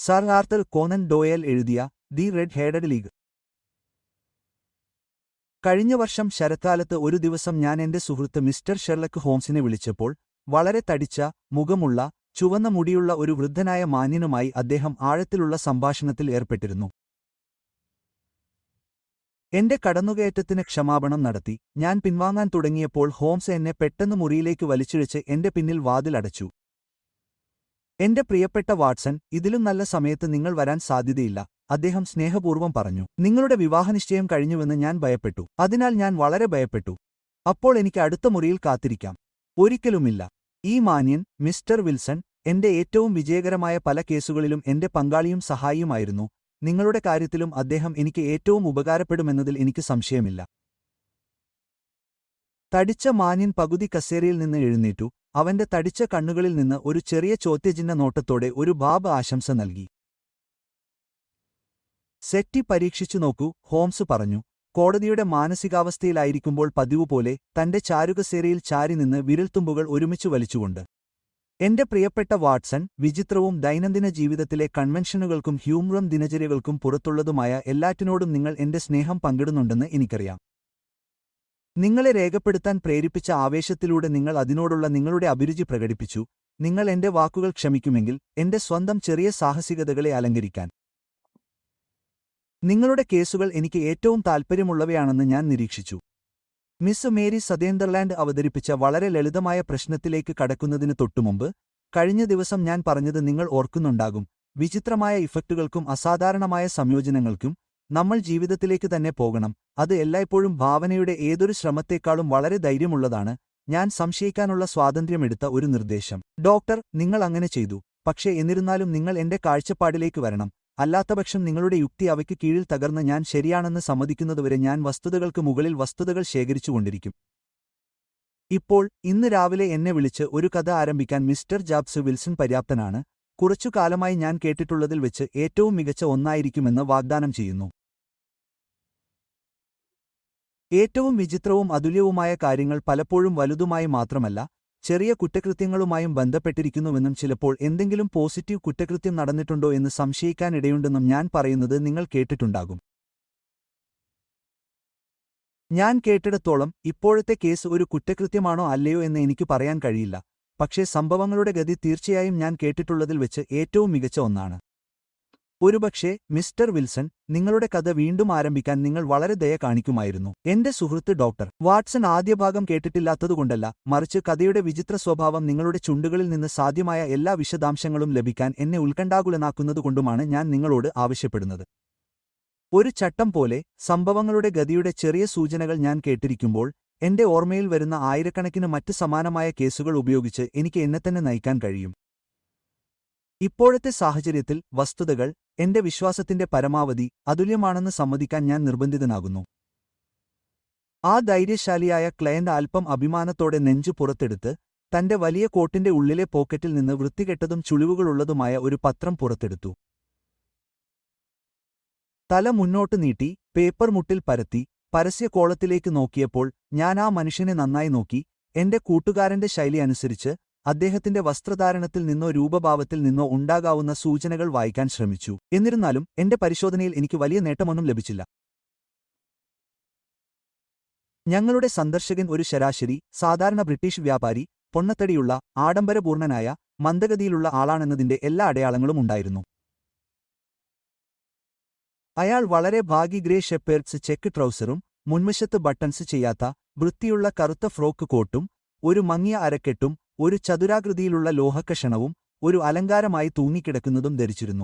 sir Arthur Konan ഡോയൽ എഴുതിയ the red haired league കഴിഞ്ഞ വർഷം ശരത്കാലത്ത് ഒരു ദിവസം ഞാൻ എന്റെ സുഹൃത്ത് മിസ്റ്റർ ഷെർലക്ക് ഹോംസിനെ വിളിച്ചപ്പോൾ വളരെ തടിച്ച മുഖമുള്ള ചുവന്ന മുടിയുള്ള ഒരു വൃദ്ധനായ മാന്യനുമായി അദ്ദേഹം ആഴത്തിലുള്ള സംഭാഷണത്തിൽ ഏർപ്പെട്ടിരുന്നു എന്റെ കടന്നുകയറ്റത്തിന് ക്ഷമാപണം നടത്തി ഞാൻ പിൻവാങ്ങാൻ തുടങ്ങിയപ്പോൾ ഹോംസ് എന്നെ പെട്ടെന്ന് മുറിയിലേക്ക് വലിച്ചിഴച്ച് എന്റെ പിന്നിൽ വാതിലടച്ചു എന്റെ പ്രിയപ്പെട്ട വാട്സൺ ഇതിലും നല്ല സമയത്ത് നിങ്ങൾ വരാൻ സാധ്യതയില്ല അദ്ദേഹം സ്നേഹപൂർവ്വം പറഞ്ഞു നിങ്ങളുടെ വിവാഹനിശ്ചയം കഴിഞ്ഞുവെന്ന് ഞാൻ ഭയപ്പെട്ടു അതിനാൽ ഞാൻ വളരെ ഭയപ്പെട്ടു അപ്പോൾ എനിക്ക് അടുത്ത മുറിയിൽ കാത്തിരിക്കാം ഒരിക്കലുമില്ല ഈ മാന്യൻ മിസ്റ്റർ വിൽസൺ എന്റെ ഏറ്റവും വിജയകരമായ പല കേസുകളിലും എന്റെ പങ്കാളിയും സഹായിയുമായിരുന്നു നിങ്ങളുടെ കാര്യത്തിലും അദ്ദേഹം എനിക്ക് ഏറ്റവും ഉപകാരപ്പെടുമെന്നതിൽ എനിക്ക് സംശയമില്ല തടിച്ച മാന്യൻ പകുതി കസേരയിൽ നിന്ന് എഴുന്നേറ്റു അവന്റെ തടിച്ച കണ്ണുകളിൽ നിന്ന് ഒരു ചെറിയ ചോദ്യചിഹ്ന നോട്ടത്തോടെ ഒരു ബാബ് ആശംസ നൽകി സെറ്റി പരീക്ഷിച്ചു നോക്കൂ ഹോംസ് പറഞ്ഞു കോടതിയുടെ മാനസികാവസ്ഥയിലായിരിക്കുമ്പോൾ പതിവുപോലെ തന്റെ ചാരുകസേരയിൽ ചാരി നിന്ന് വിരൽത്തുമ്പുകൾ ഒരുമിച്ചു വലിച്ചുകൊണ്ട് എന്റെ പ്രിയപ്പെട്ട വാട്സൺ വിചിത്രവും ദൈനംദിന ജീവിതത്തിലെ കൺവെൻഷനുകൾക്കും ഹ്യൂമറും ദിനചര്യകൾക്കും പുറത്തുള്ളതുമായ എല്ലാറ്റിനോടും നിങ്ങൾ എന്റെ സ്നേഹം പങ്കിടുന്നുണ്ടെന്ന് എനിക്കറിയാം നിങ്ങളെ രേഖപ്പെടുത്താൻ പ്രേരിപ്പിച്ച ആവേശത്തിലൂടെ നിങ്ങൾ അതിനോടുള്ള നിങ്ങളുടെ അഭിരുചി പ്രകടിപ്പിച്ചു നിങ്ങൾ എന്റെ വാക്കുകൾ ക്ഷമിക്കുമെങ്കിൽ എന്റെ സ്വന്തം ചെറിയ സാഹസികതകളെ അലങ്കരിക്കാൻ നിങ്ങളുടെ കേസുകൾ എനിക്ക് ഏറ്റവും താൽപ്പര്യമുള്ളവയാണെന്ന് ഞാൻ നിരീക്ഷിച്ചു മിസ് മേരി സതേന്ദർലാൻഡ് അവതരിപ്പിച്ച വളരെ ലളിതമായ പ്രശ്നത്തിലേക്ക് കടക്കുന്നതിന് തൊട്ടുമുമ്പ് കഴിഞ്ഞ ദിവസം ഞാൻ പറഞ്ഞത് നിങ്ങൾ ഓർക്കുന്നുണ്ടാകും വിചിത്രമായ ഇഫക്റ്റുകൾക്കും അസാധാരണമായ സംയോജനങ്ങൾക്കും നമ്മൾ ജീവിതത്തിലേക്ക് തന്നെ പോകണം അത് എല്ലായ്പ്പോഴും ഭാവനയുടെ ഏതൊരു ശ്രമത്തേക്കാളും വളരെ ധൈര്യമുള്ളതാണ് ഞാൻ സംശയിക്കാനുള്ള സ്വാതന്ത്ര്യമെടുത്ത ഒരു നിർദ്ദേശം ഡോക്ടർ നിങ്ങൾ അങ്ങനെ ചെയ്തു പക്ഷേ എന്നിരുന്നാലും നിങ്ങൾ എന്റെ കാഴ്ചപ്പാടിലേക്ക് വരണം അല്ലാത്തപക്ഷം നിങ്ങളുടെ യുക്തി അവയ്ക്ക് കീഴിൽ തകർന്ന് ഞാൻ ശരിയാണെന്ന് സമ്മതിക്കുന്നതുവരെ ഞാൻ വസ്തുതകൾക്ക് മുകളിൽ വസ്തുതകൾ ശേഖരിച്ചുകൊണ്ടിരിക്കും ഇപ്പോൾ ഇന്ന് രാവിലെ എന്നെ വിളിച്ച് ഒരു കഥ ആരംഭിക്കാൻ മിസ്റ്റർ ജാബ്സ് വിൽസൺ പര്യാപ്തനാണ് കുറച്ചു കാലമായി ഞാൻ കേട്ടിട്ടുള്ളതിൽ വെച്ച് ഏറ്റവും മികച്ച ഒന്നായിരിക്കുമെന്ന് വാഗ്ദാനം ചെയ്യുന്നു ഏറ്റവും വിചിത്രവും അതുല്യവുമായ കാര്യങ്ങൾ പലപ്പോഴും വലുതുമായി മാത്രമല്ല ചെറിയ കുറ്റകൃത്യങ്ങളുമായും ബന്ധപ്പെട്ടിരിക്കുന്നുവെന്നും ചിലപ്പോൾ എന്തെങ്കിലും പോസിറ്റീവ് കുറ്റകൃത്യം നടന്നിട്ടുണ്ടോ എന്ന് സംശയിക്കാനിടയുണ്ടെന്നും ഞാൻ പറയുന്നത് നിങ്ങൾ കേട്ടിട്ടുണ്ടാകും ഞാൻ കേട്ടിടത്തോളം ഇപ്പോഴത്തെ കേസ് ഒരു കുറ്റകൃത്യമാണോ അല്ലയോ എന്ന് എനിക്ക് പറയാൻ കഴിയില്ല പക്ഷേ സംഭവങ്ങളുടെ ഗതി തീർച്ചയായും ഞാൻ കേട്ടിട്ടുള്ളതിൽ വെച്ച് ഏറ്റവും മികച്ച ഒന്നാണ് ഒരുപക്ഷേ മിസ്റ്റർ വിൽസൺ നിങ്ങളുടെ കഥ വീണ്ടും ആരംഭിക്കാൻ നിങ്ങൾ വളരെ ദയ കാണിക്കുമായിരുന്നു എന്റെ സുഹൃത്ത് ഡോക്ടർ വാട്സൺ ആദ്യ ഭാഗം കേട്ടിട്ടില്ലാത്തതുകൊണ്ടല്ല മറിച്ച് കഥയുടെ വിചിത്ര സ്വഭാവം നിങ്ങളുടെ ചുണ്ടുകളിൽ നിന്ന് സാധ്യമായ എല്ലാ വിശദാംശങ്ങളും ലഭിക്കാൻ എന്നെ ഉത്കണ്ഠാകുലനാക്കുന്നതുകൊണ്ടുമാണ് ഞാൻ നിങ്ങളോട് ആവശ്യപ്പെടുന്നത് ഒരു ചട്ടം പോലെ സംഭവങ്ങളുടെ ഗതിയുടെ ചെറിയ സൂചനകൾ ഞാൻ കേട്ടിരിക്കുമ്പോൾ എന്റെ ഓർമ്മയിൽ വരുന്ന ആയിരക്കണക്കിന് മറ്റ് സമാനമായ കേസുകൾ ഉപയോഗിച്ച് എനിക്ക് എന്നെത്തന്നെ നയിക്കാൻ കഴിയും ഇപ്പോഴത്തെ സാഹചര്യത്തിൽ വസ്തുതകൾ എന്റെ വിശ്വാസത്തിന്റെ പരമാവധി അതുല്യമാണെന്ന് സമ്മതിക്കാൻ ഞാൻ നിർബന്ധിതനാകുന്നു ആ ധൈര്യശാലിയായ ക്ലയന്റ് അല്പം അഭിമാനത്തോടെ നെഞ്ചു പുറത്തെടുത്ത് തന്റെ വലിയ കോട്ടിന്റെ ഉള്ളിലെ പോക്കറ്റിൽ നിന്ന് വൃത്തികെട്ടതും ചുളിവുകളുള്ളതുമായ ഒരു പത്രം പുറത്തെടുത്തു തല മുന്നോട്ട് നീട്ടി പേപ്പർ മുട്ടിൽ പരത്തി പരസ്യക്കോളത്തിലേക്ക് നോക്കിയപ്പോൾ ഞാൻ ആ മനുഷ്യനെ നന്നായി നോക്കി എന്റെ കൂട്ടുകാരന്റെ ശൈലി അനുസരിച്ച് അദ്ദേഹത്തിന്റെ വസ്ത്രധാരണത്തിൽ നിന്നോ രൂപഭാവത്തിൽ നിന്നോ ഉണ്ടാകാവുന്ന സൂചനകൾ വായിക്കാൻ ശ്രമിച്ചു എന്നിരുന്നാലും എന്റെ പരിശോധനയിൽ എനിക്ക് വലിയ നേട്ടമൊന്നും ലഭിച്ചില്ല ഞങ്ങളുടെ സന്ദർശകൻ ഒരു ശരാശരി സാധാരണ ബ്രിട്ടീഷ് വ്യാപാരി പൊണ്ണത്തടിയുള്ള ആഡംബരപൂർണനായ മന്ദഗതിയിലുള്ള ആളാണെന്നതിന്റെ എല്ലാ അടയാളങ്ങളും ഉണ്ടായിരുന്നു അയാൾ വളരെ ഭാഗി ഗ്രേ ഷെപ്പേർഡ്സ് ചെക്ക് ട്രൗസറും മുൻവശത്ത് ബട്ടൺസ് ചെയ്യാത്ത വൃത്തിയുള്ള കറുത്ത ഫ്രോക്ക് കോട്ടും ഒരു മങ്ങിയ അരക്കെട്ടും ഒരു ചതുരാകൃതിയിലുള്ള ലോഹക്കഷണവും ഒരു അലങ്കാരമായി തൂങ്ങിക്കിടക്കുന്നതും ധരിച്ചിരുന്നു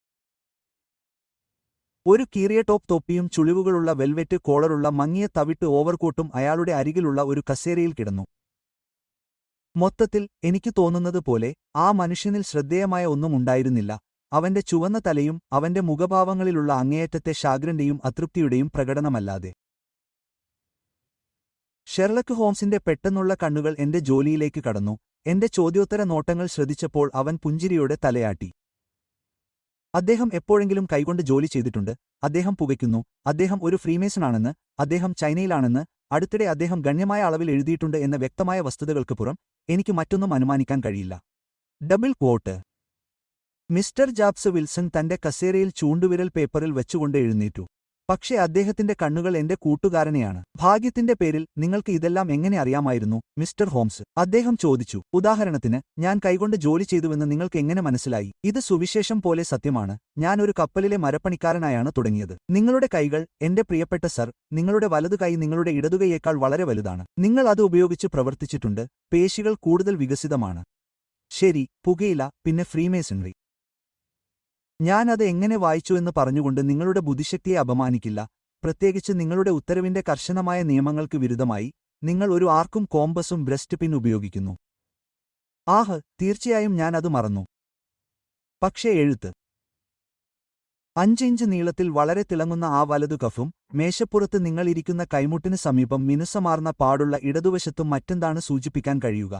ഒരു കീറിയ ടോപ്പ് തൊപ്പിയും ചുളിവുകളുള്ള വെൽവെറ്റ് കോളറുള്ള മങ്ങിയ തവിട്ട് ഓവർകോട്ടും അയാളുടെ അരികിലുള്ള ഒരു കസേരയിൽ കിടന്നു മൊത്തത്തിൽ എനിക്ക് തോന്നുന്നത് പോലെ ആ മനുഷ്യനിൽ ശ്രദ്ധേയമായ ഒന്നും ഉണ്ടായിരുന്നില്ല അവന്റെ ചുവന്ന തലയും അവന്റെ മുഖഭാവങ്ങളിലുള്ള അങ്ങേയറ്റത്തെ ശാഗ്രന്റെയും അതൃപ്തിയുടെയും പ്രകടനമല്ലാതെ ഷെർലക്ക് ഹോംസിന്റെ പെട്ടെന്നുള്ള കണ്ണുകൾ എന്റെ ജോലിയിലേക്ക് കടന്നു എന്റെ ചോദ്യോത്തര നോട്ടങ്ങൾ ശ്രദ്ധിച്ചപ്പോൾ അവൻ പുഞ്ചിരിയോടെ തലയാട്ടി അദ്ദേഹം എപ്പോഴെങ്കിലും കൈകൊണ്ട് ജോലി ചെയ്തിട്ടുണ്ട് അദ്ദേഹം പുകയ്ക്കുന്നു അദ്ദേഹം ഒരു ഫ്രീമേസണാണെന്ന് അദ്ദേഹം ചൈനയിലാണെന്ന് അടുത്തിടെ അദ്ദേഹം ഗണ്യമായ അളവിൽ എഴുതിയിട്ടുണ്ട് എന്ന വ്യക്തമായ വസ്തുതകൾക്ക് പുറം എനിക്ക് മറ്റൊന്നും അനുമാനിക്കാൻ കഴിയില്ല double quote mister Jabez Wilson തന്റെ കസേരയിൽ ചൂണ്ടുവിരൽ പേപ്പറിൽ വെച്ചുകൊണ്ട് എഴുന്നേറ്റു പക്ഷേ അദ്ദേഹത്തിന്റെ കണ്ണുകൾ എന്റെ കൂട്ടുകാരനെയാണ് ഭാഗ്യത്തിന്റെ പേരിൽ നിങ്ങൾക്ക് ഇതെല്ലാം എങ്ങനെ അറിയാമായിരുന്നു മിസ്റ്റർ ഹോംസ് അദ്ദേഹം ചോദിച്ചു ഉദാഹരണത്തിന് ഞാൻ കൈകൊണ്ട് ജോലി ചെയ്തുവെന്ന് നിങ്ങൾക്ക് എങ്ങനെ മനസ്സിലായി ഇത് സുവിശേഷം പോലെ സത്യമാണ് ഞാൻ ഒരു കപ്പലിലെ മരപ്പണിക്കാരനായാണ് തുടങ്ങിയത് നിങ്ങളുടെ കൈകൾ എന്റെ പ്രിയപ്പെട്ട സർ നിങ്ങളുടെ വലതു കൈ നിങ്ങളുടെ ഇടതുകൈയേക്കാൾ വളരെ വലുതാണ് നിങ്ങൾ അത് ഉപയോഗിച്ച് പ്രവർത്തിച്ചിട്ടുണ്ട് പേശികൾ കൂടുതൽ വികസിതമാണ് ശരി പുകയില പിന്നെ ഫ്രീമേസൺറി ഞാൻ അത് എങ്ങനെ വായിച്ചുവെന്ന് പറഞ്ഞുകൊണ്ട് നിങ്ങളുടെ ബുദ്ധിശക്തിയെ അപമാനിക്കില്ല പ്രത്യേകിച്ച് നിങ്ങളുടെ ഉത്തരവിന്റെ കർശനമായ നിയമങ്ങൾക്ക് വിരുദ്ധമായി നിങ്ങൾ ഒരു ആർക്കും കോമ്പസും ബ്രസ്റ്റ് പിൻ ഉപയോഗിക്കുന്നു ആഹ് തീർച്ചയായും ഞാൻ അത് മറന്നു പക്ഷേ എഴുത്ത് അഞ്ചിഞ്ച് നീളത്തിൽ വളരെ തിളങ്ങുന്ന ആ വലതു കഫും മേശപ്പുറത്ത് നിങ്ങൾ ഇരിക്കുന്ന കൈമുട്ടിന് സമീപം മിനുസമാർന്ന പാടുള്ള ഇടതുവശത്തും മറ്റെന്താണ് സൂചിപ്പിക്കാൻ കഴിയുക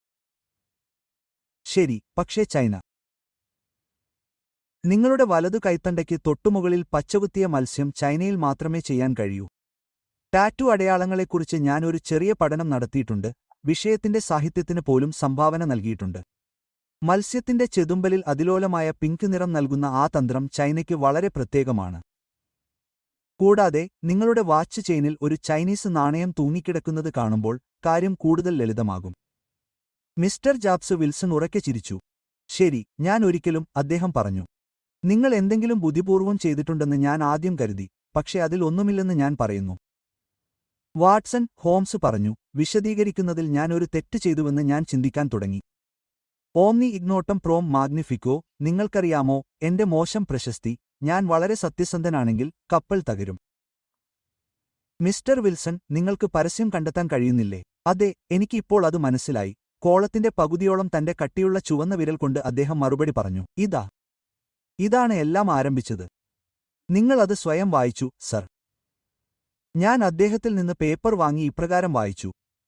ശരി പക്ഷേ ചൈന നിങ്ങളുടെ വലതു കൈത്തണ്ടയ്ക്ക് തൊട്ടുമുകളിൽ പച്ചകുത്തിയ മത്സ്യം ചൈനയിൽ മാത്രമേ ചെയ്യാൻ കഴിയൂ ടാറ്റു അടയാളങ്ങളെക്കുറിച്ച് ഞാൻ ഒരു ചെറിയ പഠനം നടത്തിയിട്ടുണ്ട് വിഷയത്തിന്റെ സാഹിത്യത്തിന് പോലും സംഭാവന നൽകിയിട്ടുണ്ട് മത്സ്യത്തിന്റെ ചെതുമ്പലിൽ അതിലോലമായ പിങ്ക് നിറം നൽകുന്ന ആ തന്ത്രം ചൈനയ്ക്ക് വളരെ പ്രത്യേകമാണ് കൂടാതെ നിങ്ങളുടെ വാച്ച് ചെയിനിൽ ഒരു ചൈനീസ് നാണയം തൂങ്ങിക്കിടക്കുന്നത് കാണുമ്പോൾ കാര്യം കൂടുതൽ ലളിതമാകും മിസ്റ്റർ ജാബ്സ് വിൽസൺ ഉറക്കെ ചിരിച്ചു ശരി ഞാൻ ഒരിക്കലും അദ്ദേഹം പറഞ്ഞു നിങ്ങൾ എന്തെങ്കിലും ബുദ്ധിപൂർവം ചെയ്തിട്ടുണ്ടെന്ന് ഞാൻ ആദ്യം കരുതി പക്ഷെ അതിൽ ഒന്നുമില്ലെന്ന് ഞാൻ പറയുന്നു വാട്സൺ ഹോംസ് പറഞ്ഞു വിശദീകരിക്കുന്നതിൽ ഞാൻ ഒരു തെറ്റ് ചെയ്തുവെന്ന് ഞാൻ ചിന്തിക്കാൻ തുടങ്ങി ഓംനി ഇഗ്നോട്ടം പ്രോം മാഗ്നിഫിക്കോ നിങ്ങൾക്കറിയാമോ എന്റെ മോശം പ്രശസ്തി ഞാൻ വളരെ സത്യസന്ധനാണെങ്കിൽ കപ്പൽ തകരും മിസ്റ്റർ വിൽസൺ നിങ്ങൾക്ക് പരസ്യം കണ്ടെത്താൻ കഴിയുന്നില്ലേ അതെ എനിക്ക് ഇപ്പോൾ അത് മനസ്സിലായി കോളത്തിന്റെ പകുതിയോളം തന്റെ കട്ടിയുള്ള ചുവന്ന വിരൽ കൊണ്ട് അദ്ദേഹം മറുപടി പറഞ്ഞു ഇതാ ഇതാണ് എല്ലാം ആരംഭിച്ചത് നിങ്ങൾ അത് സ്വയം വായിച്ചു സർ ഞാൻ അദ്ദേഹത്തിൽ നിന്ന് പേപ്പർ വാങ്ങി ഇപ്രകാരം വായിച്ചു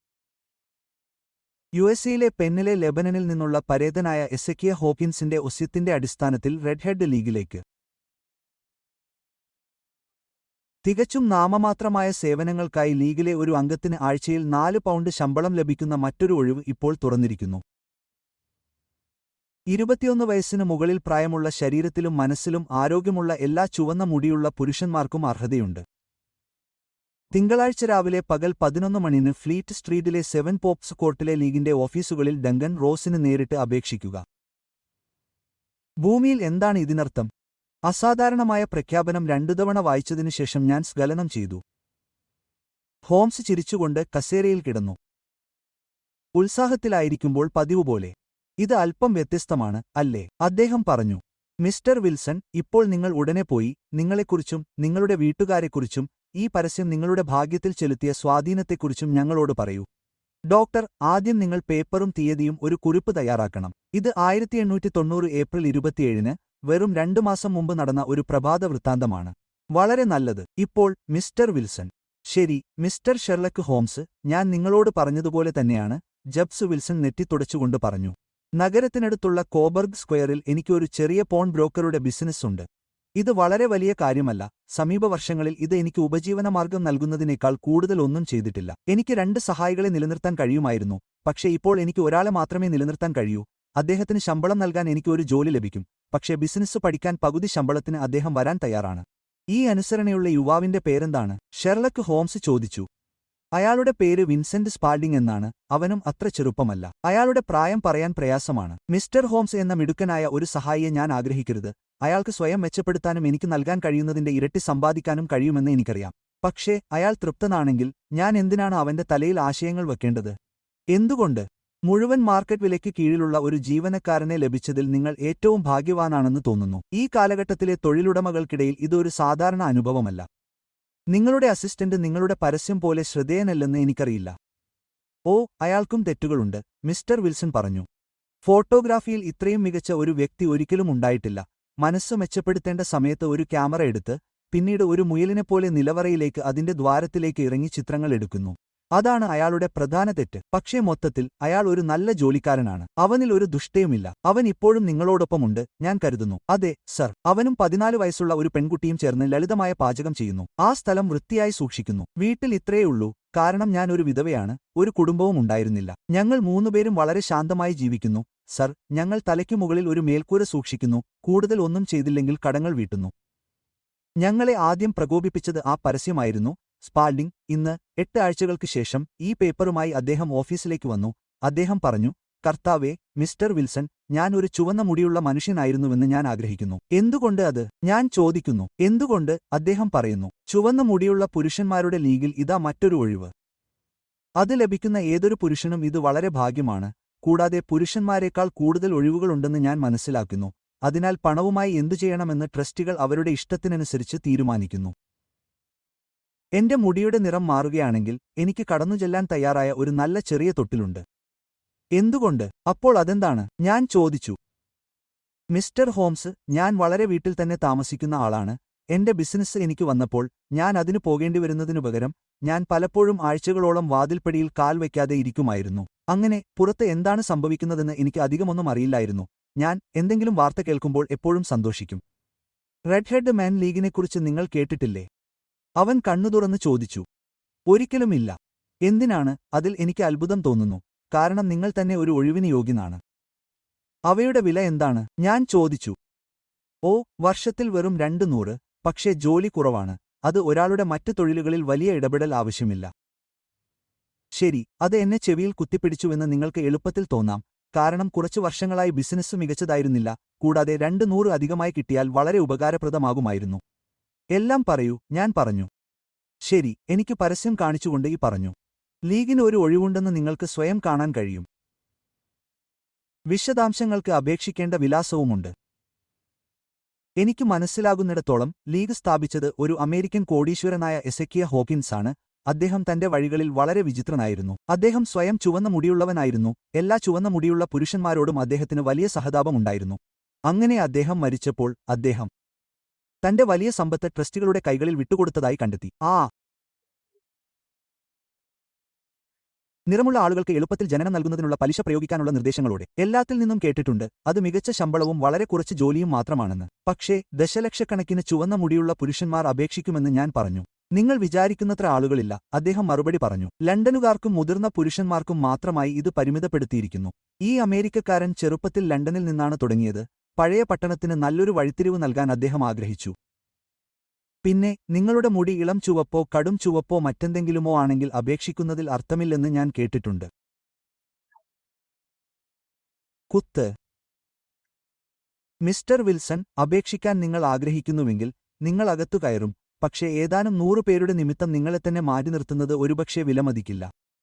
യു എസ് എയിലെ പെന്നിലെ ലെബനനിൽ നിന്നുള്ള പരേതനായ എസക്കിയ ഹോക്കിൻസിന്റെ ഒസ്യത്തിന്റെ അടിസ്ഥാനത്തിൽ റെഡ് ഹെഡ് ലീഗിലേക്ക് തികച്ചും നാമമാത്രമായ സേവനങ്ങൾക്കായി ലീഗിലെ ഒരു അംഗത്തിന് ആഴ്ചയിൽ നാല് പൗണ്ട് ശമ്പളം ലഭിക്കുന്ന മറ്റൊരു ഒഴിവ് ഇപ്പോൾ തുറന്നിരിക്കുന്നു ഇരുപത്തിയൊന്ന് വയസ്സിന് മുകളിൽ പ്രായമുള്ള ശരീരത്തിലും മനസ്സിലും ആരോഗ്യമുള്ള എല്ലാ ചുവന്ന മുടിയുള്ള പുരുഷന്മാർക്കും അർഹതയുണ്ട് തിങ്കളാഴ്ച രാവിലെ പകൽ പതിനൊന്ന് മണിന് ഫ്ലീറ്റ് സ്ട്രീറ്റിലെ സെവൻ പോപ്സ് കോർട്ടിലെ ലീഗിന്റെ ഓഫീസുകളിൽ ഡങ്കൻ റോസിന് നേരിട്ട് അപേക്ഷിക്കുക ഭൂമിയിൽ എന്താണ് ഇതിനർത്ഥം അസാധാരണമായ പ്രഖ്യാപനം രണ്ടു തവണ വായിച്ചതിനു ശേഷം ഞാൻ സ്ഖലനം ചെയ്തു ഹോംസ് ചിരിച്ചുകൊണ്ട് കസേരയിൽ കിടന്നു ഉത്സാഹത്തിലായിരിക്കുമ്പോൾ പതിവുപോലെ ഇത് അല്പം വ്യത്യസ്തമാണ് അല്ലേ അദ്ദേഹം പറഞ്ഞു മിസ്റ്റർ വിൽസൺ ഇപ്പോൾ നിങ്ങൾ ഉടനെ പോയി നിങ്ങളെക്കുറിച്ചും നിങ്ങളുടെ വീട്ടുകാരെക്കുറിച്ചും ഈ പരസ്യം നിങ്ങളുടെ ഭാഗ്യത്തിൽ ചെലുത്തിയ സ്വാധീനത്തെക്കുറിച്ചും ഞങ്ങളോട് പറയൂ ഡോക്ടർ ആദ്യം നിങ്ങൾ പേപ്പറും തീയതിയും ഒരു കുറിപ്പ് തയ്യാറാക്കണം ഇത് ആയിരത്തി എണ്ണൂറ്റി തൊണ്ണൂറ് ഏപ്രിൽ ഇരുപത്തിയേഴിന് വെറും രണ്ടു മാസം മുമ്പ് നടന്ന ഒരു പ്രഭാത വൃത്താന്തമാണ് വളരെ നല്ലത് ഇപ്പോൾ മിസ്റ്റർ വിൽസൺ ശരി മിസ്റ്റർ ഷെർലക്ക് ഹോംസ് ഞാൻ നിങ്ങളോട് പറഞ്ഞതുപോലെ തന്നെയാണ് ജബ്സ് വിൽസൺ നെറ്റിത്തുടച്ചുകൊണ്ട് പറഞ്ഞു നഗരത്തിനടുത്തുള്ള കോബർഗ് സ്ക്വയറിൽ എനിക്കൊരു ചെറിയ പോൺ ബ്രോക്കറുടെ ബിസിനസ് ഉണ്ട് ഇത് വളരെ വലിയ കാര്യമല്ല സമീപവർഷങ്ങളിൽ ഇത് എനിക്ക് ഉപജീവനമാർഗം നൽകുന്നതിനേക്കാൾ കൂടുതൽ ഒന്നും ചെയ്തിട്ടില്ല എനിക്ക് രണ്ട് സഹായികളെ നിലനിർത്താൻ കഴിയുമായിരുന്നു പക്ഷേ ഇപ്പോൾ എനിക്ക് ഒരാളെ മാത്രമേ നിലനിർത്താൻ കഴിയൂ അദ്ദേഹത്തിന് ശമ്പളം നൽകാൻ എനിക്ക് ഒരു ജോലി ലഭിക്കും പക്ഷേ ബിസിനസ് പഠിക്കാൻ പകുതി ശമ്പളത്തിന് അദ്ദേഹം വരാൻ തയ്യാറാണ് ഈ അനുസരണയുള്ള യുവാവിന്റെ പേരെന്താണ് ഷെർലക്ക് ഹോംസ് ചോദിച്ചു അയാളുടെ പേര് വിൻസെന്റ് സ്പാൾഡിംഗ് എന്നാണ് അവനും അത്ര ചെറുപ്പമല്ല അയാളുടെ പ്രായം പറയാൻ പ്രയാസമാണ് മിസ്റ്റർ ഹോംസ് എന്ന മിടുക്കനായ ഒരു സഹായിയെ ഞാൻ ആഗ്രഹിക്കരുത് അയാൾക്ക് സ്വയം മെച്ചപ്പെടുത്താനും എനിക്ക് നൽകാൻ കഴിയുന്നതിന്റെ ഇരട്ടി സമ്പാദിക്കാനും കഴിയുമെന്ന് എനിക്കറിയാം പക്ഷേ അയാൾ തൃപ്തനാണെങ്കിൽ ഞാൻ എന്തിനാണ് അവന്റെ തലയിൽ ആശയങ്ങൾ വെക്കേണ്ടത് എന്തുകൊണ്ട് മുഴുവൻ മാർക്കറ്റ് വിലയ്ക്ക് കീഴിലുള്ള ഒരു ജീവനക്കാരനെ ലഭിച്ചതിൽ നിങ്ങൾ ഏറ്റവും ഭാഗ്യവാനാണെന്ന് തോന്നുന്നു ഈ കാലഘട്ടത്തിലെ തൊഴിലുടമകൾക്കിടയിൽ ഇതൊരു സാധാരണ അനുഭവമല്ല നിങ്ങളുടെ അസിസ്റ്റന്റ് നിങ്ങളുടെ പരസ്യം പോലെ ശ്രദ്ധേയനല്ലെന്ന് എനിക്കറിയില്ല ഓ അയാൾക്കും തെറ്റുകളുണ്ട് മിസ്റ്റർ വിൽസൺ പറഞ്ഞു ഫോട്ടോഗ്രാഫിയിൽ ഇത്രയും മികച്ച ഒരു വ്യക്തി ഒരിക്കലും ഉണ്ടായിട്ടില്ല മനസ്സ് മെച്ചപ്പെടുത്തേണ്ട സമയത്ത് ഒരു ക്യാമറ എടുത്ത് പിന്നീട് ഒരു മുയലിനെപ്പോലെ നിലവറയിലേക്ക് അതിന്റെ ദ്വാരത്തിലേക്ക് ഇറങ്ങി ചിത്രങ്ങൾ എടുക്കുന്നു അതാണ് അയാളുടെ പ്രധാന തെറ്റ് പക്ഷേ മൊത്തത്തിൽ അയാൾ ഒരു നല്ല ജോലിക്കാരനാണ് അവനിൽ ഒരു ദുഷ്ടയുമില്ല അവൻ ഇപ്പോഴും നിങ്ങളോടൊപ്പമുണ്ട് ഞാൻ കരുതുന്നു അതെ സർ അവനും പതിനാല് വയസ്സുള്ള ഒരു പെൺകുട്ടിയും ചേർന്ന് ലളിതമായ പാചകം ചെയ്യുന്നു ആ സ്ഥലം വൃത്തിയായി സൂക്ഷിക്കുന്നു വീട്ടിൽ ഇത്രയേ ഉള്ളൂ കാരണം ഞാൻ ഒരു വിധവയാണ് ഒരു കുടുംബവും ഉണ്ടായിരുന്നില്ല ഞങ്ങൾ മൂന്നുപേരും വളരെ ശാന്തമായി ജീവിക്കുന്നു സർ ഞങ്ങൾ തലയ്ക്കു മുകളിൽ ഒരു മേൽക്കൂര സൂക്ഷിക്കുന്നു കൂടുതൽ ഒന്നും ചെയ്തില്ലെങ്കിൽ കടങ്ങൾ വീട്ടുന്നു ഞങ്ങളെ ആദ്യം പ്രകോപിപ്പിച്ചത് ആ പരസ്യമായിരുന്നു സ്പാൽഡിംഗ് ഇന്ന് എട്ട് ആഴ്ചകൾക്ക് ശേഷം ഈ പേപ്പറുമായി അദ്ദേഹം ഓഫീസിലേക്ക് വന്നു അദ്ദേഹം പറഞ്ഞു കർത്താവേ മിസ്റ്റർ വിൽസൺ ഞാൻ ഒരു ചുവന്ന മുടിയുള്ള മനുഷ്യനായിരുന്നുവെന്ന് ഞാൻ ആഗ്രഹിക്കുന്നു എന്തുകൊണ്ട് അത് ഞാൻ ചോദിക്കുന്നു എന്തുകൊണ്ട് അദ്ദേഹം പറയുന്നു ചുവന്ന മുടിയുള്ള പുരുഷന്മാരുടെ ലീഗിൽ ഇതാ മറ്റൊരു ഒഴിവ് അത് ലഭിക്കുന്ന ഏതൊരു പുരുഷനും ഇത് വളരെ ഭാഗ്യമാണ് കൂടാതെ പുരുഷന്മാരെക്കാൾ കൂടുതൽ ഒഴിവുകളുണ്ടെന്ന് ഞാൻ മനസ്സിലാക്കുന്നു അതിനാൽ പണവുമായി എന്തു ചെയ്യണമെന്ന് ട്രസ്റ്റികൾ അവരുടെ ഇഷ്ടത്തിനനുസരിച്ച് തീരുമാനിക്കുന്നു എന്റെ മുടിയുടെ നിറം മാറുകയാണെങ്കിൽ എനിക്ക് കടന്നുചെല്ലാൻ തയ്യാറായ ഒരു നല്ല ചെറിയ തൊട്ടിലുണ്ട് എന്തുകൊണ്ട് അപ്പോൾ അതെന്താണ് ഞാൻ ചോദിച്ചു മിസ്റ്റർ ഹോംസ് ഞാൻ വളരെ വീട്ടിൽ തന്നെ താമസിക്കുന്ന ആളാണ് എന്റെ ബിസിനസ് എനിക്ക് വന്നപ്പോൾ ഞാൻ അതിനു പോകേണ്ടി വരുന്നതിനു പകരം ഞാൻ പലപ്പോഴും ആഴ്ചകളോളം വാതിൽപ്പടിയിൽ കാൽ വയ്ക്കാതെ ഇരിക്കുമായിരുന്നു അങ്ങനെ പുറത്ത് എന്താണ് സംഭവിക്കുന്നതെന്ന് എനിക്ക് അധികമൊന്നും അറിയില്ലായിരുന്നു ഞാൻ എന്തെങ്കിലും വാർത്ത കേൾക്കുമ്പോൾ എപ്പോഴും സന്തോഷിക്കും റെഡ് ഹെഡ് മാൻ ലീഗിനെക്കുറിച്ച് നിങ്ങൾ കേട്ടിട്ടില്ലേ അവൻ കണ്ണു തുറന്ന് ചോദിച്ചു ഒരിക്കലുമില്ല എന്തിനാണ് അതിൽ എനിക്ക് അത്ഭുതം തോന്നുന്നു കാരണം നിങ്ങൾ തന്നെ ഒരു ഒഴിവിന് യോഗ്യനാണ് അവയുടെ വില എന്താണ് ഞാൻ ചോദിച്ചു ഓ വർഷത്തിൽ വെറും രണ്ട് നൂറ് പക്ഷേ ജോലി കുറവാണ് അത് ഒരാളുടെ മറ്റ് തൊഴിലുകളിൽ വലിയ ഇടപെടൽ ആവശ്യമില്ല ശരി അത് എന്നെ ചെവിയിൽ കുത്തിപ്പിടിച്ചുവെന്ന് നിങ്ങൾക്ക് എളുപ്പത്തിൽ തോന്നാം കാരണം കുറച്ചു വർഷങ്ങളായി ബിസിനസ് മികച്ചതായിരുന്നില്ല കൂടാതെ രണ്ട് നൂറ് അധികമായി കിട്ടിയാൽ വളരെ ഉപകാരപ്രദമാകുമായിരുന്നു എല്ലാം പറയൂ ഞാൻ പറഞ്ഞു ശരി എനിക്ക് പരസ്യം കാണിച്ചുകൊണ്ട് ഈ പറഞ്ഞു ലീഗിന് ഒരു ഒഴിവുണ്ടെന്ന് നിങ്ങൾക്ക് സ്വയം കാണാൻ കഴിയും വിശദാംശങ്ങൾക്ക് അപേക്ഷിക്കേണ്ട വിലാസവുമുണ്ട് എനിക്ക് മനസ്സിലാകുന്നിടത്തോളം ലീഗ് സ്ഥാപിച്ചത് ഒരു അമേരിക്കൻ കോടീശ്വരനായ എസെക്കിയ ഹോക്കിൻസാണ് അദ്ദേഹം തന്റെ വഴികളിൽ വളരെ വിചിത്രനായിരുന്നു അദ്ദേഹം സ്വയം ചുവന്ന മുടിയുള്ളവനായിരുന്നു എല്ലാ ചുവന്ന മുടിയുള്ള പുരുഷന്മാരോടും അദ്ദേഹത്തിന് വലിയ സഹതാപമുണ്ടായിരുന്നു അങ്ങനെ അദ്ദേഹം മരിച്ചപ്പോൾ അദ്ദേഹം തന്റെ വലിയ സമ്പത്ത് ട്രസ്റ്റികളുടെ കൈകളിൽ വിട്ടുകൊടുത്തതായി കണ്ടെത്തി ആ നിറമുള്ള ആളുകൾക്ക് എളുപ്പത്തിൽ ജനനം നൽകുന്നതിനുള്ള പലിശ പ്രയോഗിക്കാനുള്ള നിർദ്ദേശങ്ങളോടെ എല്ലാത്തിൽ നിന്നും കേട്ടിട്ടുണ്ട് അത് മികച്ച ശമ്പളവും വളരെ കുറച്ച് ജോലിയും മാത്രമാണെന്ന് പക്ഷേ ദശലക്ഷക്കണക്കിന് ചുവന്ന മുടിയുള്ള പുരുഷന്മാർ അപേക്ഷിക്കുമെന്ന് ഞാൻ പറഞ്ഞു നിങ്ങൾ വിചാരിക്കുന്നത്ര ആളുകളില്ല അദ്ദേഹം മറുപടി പറഞ്ഞു ലണ്ടനുകാർക്കും മുതിർന്ന പുരുഷന്മാർക്കും മാത്രമായി ഇത് പരിമിതപ്പെടുത്തിയിരിക്കുന്നു ഈ അമേരിക്കക്കാരൻ ചെറുപ്പത്തിൽ ലണ്ടനിൽ നിന്നാണ് തുടങ്ങിയത് പഴയ പട്ടണത്തിന് നല്ലൊരു വഴിത്തിരിവ് നൽകാൻ അദ്ദേഹം ആഗ്രഹിച്ചു പിന്നെ നിങ്ങളുടെ മുടി ഇളം ചുവപ്പോ കടും ചുവപ്പോ മറ്റെന്തെങ്കിലുമോ ആണെങ്കിൽ അപേക്ഷിക്കുന്നതിൽ അർത്ഥമില്ലെന്ന് ഞാൻ കേട്ടിട്ടുണ്ട് കുത്ത് മിസ്റ്റർ വിൽസൺ അപേക്ഷിക്കാൻ നിങ്ങൾ ആഗ്രഹിക്കുന്നുവെങ്കിൽ നിങ്ങൾ അകത്തു കയറും പക്ഷേ ഏതാനും നൂറു പേരുടെ നിമിത്തം നിങ്ങളെ തന്നെ മാറ്റി നിർത്തുന്നത് ഒരുപക്ഷെ വിലമതിക്കില്ല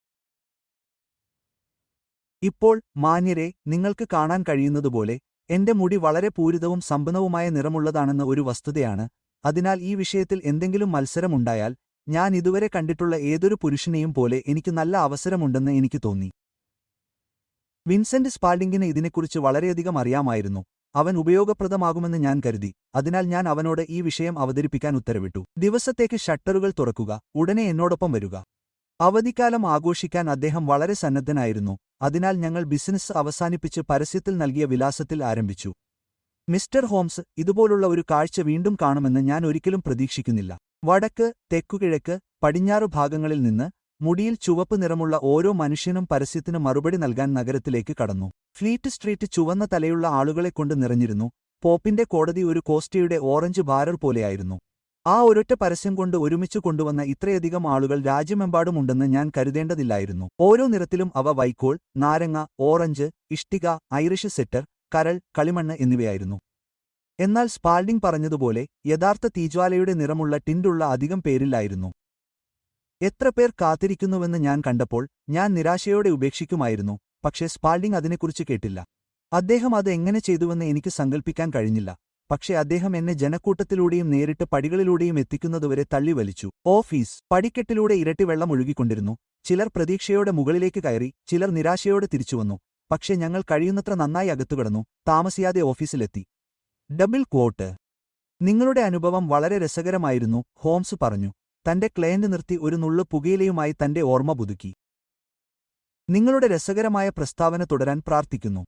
ഇപ്പോൾ മാന്യരെ നിങ്ങൾക്ക് കാണാൻ കഴിയുന്നതുപോലെ എന്റെ മുടി വളരെ പൂരിതവും സമ്പന്നവുമായ നിറമുള്ളതാണെന്ന് ഒരു വസ്തുതയാണ് അതിനാൽ ഈ വിഷയത്തിൽ എന്തെങ്കിലും മത്സരമുണ്ടായാൽ ഞാൻ ഇതുവരെ കണ്ടിട്ടുള്ള ഏതൊരു പുരുഷനെയും പോലെ എനിക്ക് നല്ല അവസരമുണ്ടെന്ന് എനിക്ക് തോന്നി വിൻസെന്റ് സ്പാൾഡിങ്ങിന് ഇതിനെക്കുറിച്ച് വളരെയധികം അറിയാമായിരുന്നു അവൻ ഉപയോഗപ്രദമാകുമെന്ന് ഞാൻ കരുതി അതിനാൽ ഞാൻ അവനോട് ഈ വിഷയം അവതരിപ്പിക്കാൻ ഉത്തരവിട്ടു ദിവസത്തേക്ക് ഷട്ടറുകൾ തുറക്കുക ഉടനെ എന്നോടൊപ്പം വരിക അവധിക്കാലം ആഘോഷിക്കാൻ അദ്ദേഹം വളരെ സന്നദ്ധനായിരുന്നു അതിനാൽ ഞങ്ങൾ ബിസിനസ് അവസാനിപ്പിച്ച് പരസ്യത്തിൽ നൽകിയ വിലാസത്തിൽ ആരംഭിച്ചു മിസ്റ്റർ ഹോംസ് ഇതുപോലുള്ള ഒരു കാഴ്ച വീണ്ടും കാണുമെന്ന് ഞാൻ ഒരിക്കലും പ്രതീക്ഷിക്കുന്നില്ല വടക്ക് തെക്കുകിഴക്ക് പടിഞ്ഞാറു ഭാഗങ്ങളിൽ നിന്ന് മുടിയിൽ ചുവപ്പ് നിറമുള്ള ഓരോ മനുഷ്യനും പരസ്യത്തിന് മറുപടി നൽകാൻ നഗരത്തിലേക്ക് കടന്നു ഫ്ലീറ്റ് സ്ട്രീറ്റ് ചുവന്ന തലയുള്ള ആളുകളെക്കൊണ്ട് നിറഞ്ഞിരുന്നു പോപ്പിന്റെ കോടതി ഒരു കോസ്റ്റയുടെ ഓറഞ്ച് ബാരർ പോലെയായിരുന്നു ആ ഒരൊറ്റ പരസ്യം കൊണ്ട് ഒരുമിച്ച് കൊണ്ടുവന്ന ഇത്രയധികം ആളുകൾ രാജ്യമെമ്പാടുമുണ്ടെന്ന് ഞാൻ കരുതേണ്ടതില്ലായിരുന്നു ഓരോ നിറത്തിലും അവ വൈക്കോൽ നാരങ്ങ ഓറഞ്ച് ഇഷ്ടിക ഐറിഷ് സെറ്റർ കരൾ കളിമണ്ണ് എന്നിവയായിരുന്നു എന്നാൽ സ്പാൾഡിംഗ് പറഞ്ഞതുപോലെ യഥാർത്ഥ തീജ്വാലയുടെ നിറമുള്ള ടിൻഡുള്ള അധികം പേരില്ലായിരുന്നു എത്ര പേർ കാത്തിരിക്കുന്നുവെന്ന് ഞാൻ കണ്ടപ്പോൾ ഞാൻ നിരാശയോടെ ഉപേക്ഷിക്കുമായിരുന്നു പക്ഷേ സ്പാൾഡിംഗ് അതിനെക്കുറിച്ച് കേട്ടില്ല അദ്ദേഹം അത് എങ്ങനെ ചെയ്തുവെന്ന് എനിക്ക് സങ്കൽപ്പിക്കാൻ കഴിഞ്ഞില്ല പക്ഷേ അദ്ദേഹം എന്നെ ജനക്കൂട്ടത്തിലൂടെയും നേരിട്ട് പടികളിലൂടെയും എത്തിക്കുന്നതുവരെ തള്ളിവലിച്ചു ഓഫീസ് പടിക്കെട്ടിലൂടെ ഇരട്ടി വെള്ളം ഒഴുകിക്കൊണ്ടിരുന്നു ചിലർ പ്രതീക്ഷയോടെ മുകളിലേക്ക് കയറി ചിലർ നിരാശയോടെ തിരിച്ചുവന്നു പക്ഷേ ഞങ്ങൾ കഴിയുന്നത്ര നന്നായി അകത്തുകിടന്നു താമസിയാതെ ഓഫീസിലെത്തി ഡബിൾ ക്വോട്ട് നിങ്ങളുടെ അനുഭവം വളരെ രസകരമായിരുന്നു ഹോംസ് പറഞ്ഞു തന്റെ ക്ലയന്റ് നിർത്തി ഒരു നുള്ളു പുകയിലയുമായി തന്റെ ഓർമ്മ പുതുക്കി നിങ്ങളുടെ രസകരമായ പ്രസ്താവന തുടരാൻ പ്രാർത്ഥിക്കുന്നു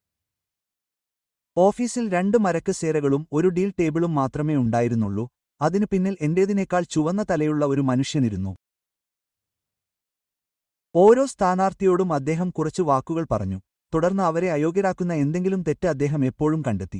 ഓഫീസിൽ രണ്ട് മരക്ക് സേരകളും ഒരു ഡീൽ ടേബിളും മാത്രമേ ഉണ്ടായിരുന്നുള്ളൂ അതിനു പിന്നിൽ എന്റേതിനേക്കാൾ ചുവന്ന തലയുള്ള ഒരു മനുഷ്യനിരുന്നു ഓരോ സ്ഥാനാർത്ഥിയോടും അദ്ദേഹം കുറച്ചു വാക്കുകൾ പറഞ്ഞു തുടർന്ന് അവരെ അയോഗ്യരാക്കുന്ന എന്തെങ്കിലും തെറ്റ് അദ്ദേഹം എപ്പോഴും കണ്ടെത്തി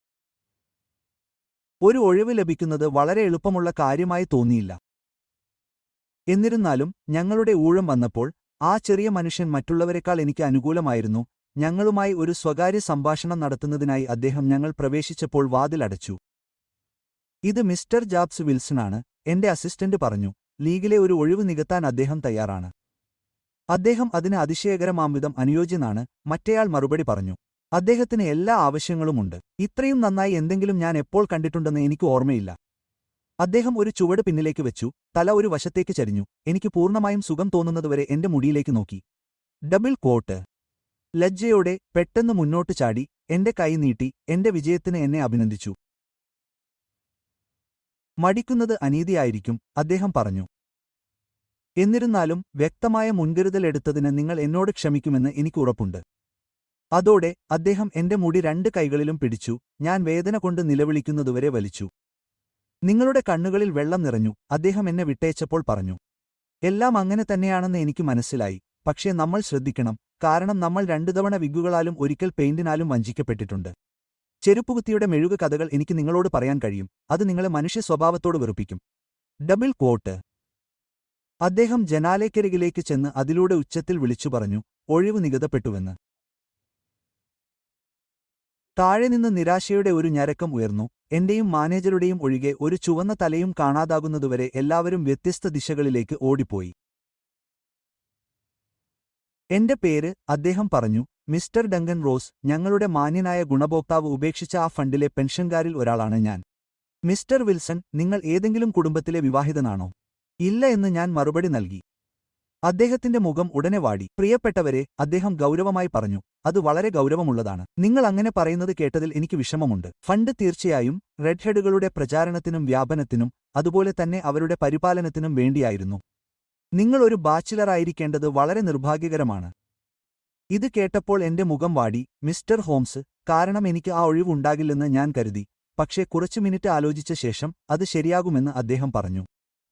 ഒരു ഒഴിവ് ലഭിക്കുന്നത് വളരെ എളുപ്പമുള്ള കാര്യമായി തോന്നിയില്ല എന്നിരുന്നാലും ഞങ്ങളുടെ ഊഴം വന്നപ്പോൾ ആ ചെറിയ മനുഷ്യൻ മറ്റുള്ളവരെക്കാൾ എനിക്ക് അനുകൂലമായിരുന്നു ഞങ്ങളുമായി ഒരു സ്വകാര്യ സംഭാഷണം നടത്തുന്നതിനായി അദ്ദേഹം ഞങ്ങൾ പ്രവേശിച്ചപ്പോൾ വാതിലടച്ചു ഇത് മിസ്റ്റർ ജാബ്സ് വിൽസണാണ് എന്റെ അസിസ്റ്റന്റ് പറഞ്ഞു ലീഗിലെ ഒരു ഒഴിവ് നികത്താൻ അദ്ദേഹം തയ്യാറാണ് അദ്ദേഹം അതിന് അതിശയകരമാംവിധം അനുയോജ്യനാണ് മറ്റേയാൾ മറുപടി പറഞ്ഞു അദ്ദേഹത്തിന് എല്ലാ ആവശ്യങ്ങളുമുണ്ട് ഇത്രയും നന്നായി എന്തെങ്കിലും ഞാൻ എപ്പോൾ കണ്ടിട്ടുണ്ടെന്ന് എനിക്ക് ഓർമ്മയില്ല അദ്ദേഹം ഒരു ചുവട് പിന്നിലേക്ക് വെച്ചു തല ഒരു വശത്തേക്ക് ചരിഞ്ഞു എനിക്ക് പൂർണ്ണമായും സുഖം തോന്നുന്നതുവരെ എന്റെ മുടിയിലേക്ക് നോക്കി ഡബിൾ കോട്ട് ലജ്ജയോടെ പെട്ടെന്ന് മുന്നോട്ട് ചാടി എന്റെ കൈ നീട്ടി എന്റെ വിജയത്തിന് എന്നെ അഭിനന്ദിച്ചു മടിക്കുന്നത് അനീതിയായിരിക്കും അദ്ദേഹം പറഞ്ഞു എന്നിരുന്നാലും വ്യക്തമായ മുൻകരുതലെടുത്തതിന് നിങ്ങൾ എന്നോട് ക്ഷമിക്കുമെന്ന് എനിക്ക് ഉറപ്പുണ്ട് അതോടെ അദ്ദേഹം എന്റെ മുടി രണ്ട് കൈകളിലും പിടിച്ചു ഞാൻ വേദന കൊണ്ട് നിലവിളിക്കുന്നതുവരെ വലിച്ചു നിങ്ങളുടെ കണ്ണുകളിൽ വെള്ളം നിറഞ്ഞു അദ്ദേഹം എന്നെ വിട്ടേച്ചപ്പോൾ പറഞ്ഞു എല്ലാം അങ്ങനെ തന്നെയാണെന്ന് എനിക്ക് മനസ്സിലായി പക്ഷേ നമ്മൾ ശ്രദ്ധിക്കണം കാരണം നമ്മൾ രണ്ടു തവണ വിഗുകളാലും ഒരിക്കൽ പെയിന്റിനാലും വഞ്ചിക്കപ്പെട്ടിട്ടുണ്ട് ചെരുപ്പുകുത്തിയുടെ മെഴുക കഥകൾ എനിക്ക് നിങ്ങളോട് പറയാൻ കഴിയും അത് നിങ്ങളെ മനുഷ്യ സ്വഭാവത്തോട് വെറുപ്പിക്കും ഡബിൾ കോട്ട് അദ്ദേഹം ജനാലയ്ക്കരികിലേക്ക് ചെന്ന് അതിലൂടെ ഉച്ചത്തിൽ വിളിച്ചു പറഞ്ഞു ഒഴിവ് നികതപ്പെട്ടുവെന്ന് താഴെ നിന്ന് നിരാശയുടെ ഒരു ഞരക്കം ഉയർന്നു എന്റെയും മാനേജറുടെയും ഒഴികെ ഒരു ചുവന്ന തലയും കാണാതാകുന്നതുവരെ എല്ലാവരും വ്യത്യസ്ത ദിശകളിലേക്ക് ഓടിപ്പോയി എന്റെ പേര് അദ്ദേഹം പറഞ്ഞു മിസ്റ്റർ ഡങ്കൻ റോസ് ഞങ്ങളുടെ മാന്യനായ ഗുണഭോക്താവ് ഉപേക്ഷിച്ച ആ ഫണ്ടിലെ പെൻഷൻകാരിൽ ഒരാളാണ് ഞാൻ മിസ്റ്റർ വിൽസൺ നിങ്ങൾ ഏതെങ്കിലും കുടുംബത്തിലെ വിവാഹിതനാണോ ഇല്ല എന്ന് ഞാൻ മറുപടി നൽകി അദ്ദേഹത്തിന്റെ മുഖം ഉടനെ വാടി പ്രിയപ്പെട്ടവരെ അദ്ദേഹം ഗൗരവമായി പറഞ്ഞു അത് വളരെ ഗൗരവമുള്ളതാണ് നിങ്ങൾ അങ്ങനെ പറയുന്നത് കേട്ടതിൽ എനിക്ക് വിഷമമുണ്ട് ഫണ്ട് തീർച്ചയായും റെഡ് ഹെഡുകളുടെ പ്രചാരണത്തിനും വ്യാപനത്തിനും അതുപോലെ തന്നെ അവരുടെ പരിപാലനത്തിനും വേണ്ടിയായിരുന്നു നിങ്ങൾ ഒരു ബാച്ചിലറായിരിക്കേണ്ടത് വളരെ നിർഭാഗ്യകരമാണ് ഇത് കേട്ടപ്പോൾ എന്റെ മുഖം വാടി മിസ്റ്റർ ഹോംസ് കാരണം എനിക്ക് ആ ഒഴിവുണ്ടാകില്ലെന്ന് ഞാൻ കരുതി പക്ഷേ കുറച്ചു മിനിറ്റ് ആലോചിച്ച ശേഷം അത് ശരിയാകുമെന്ന് അദ്ദേഹം പറഞ്ഞു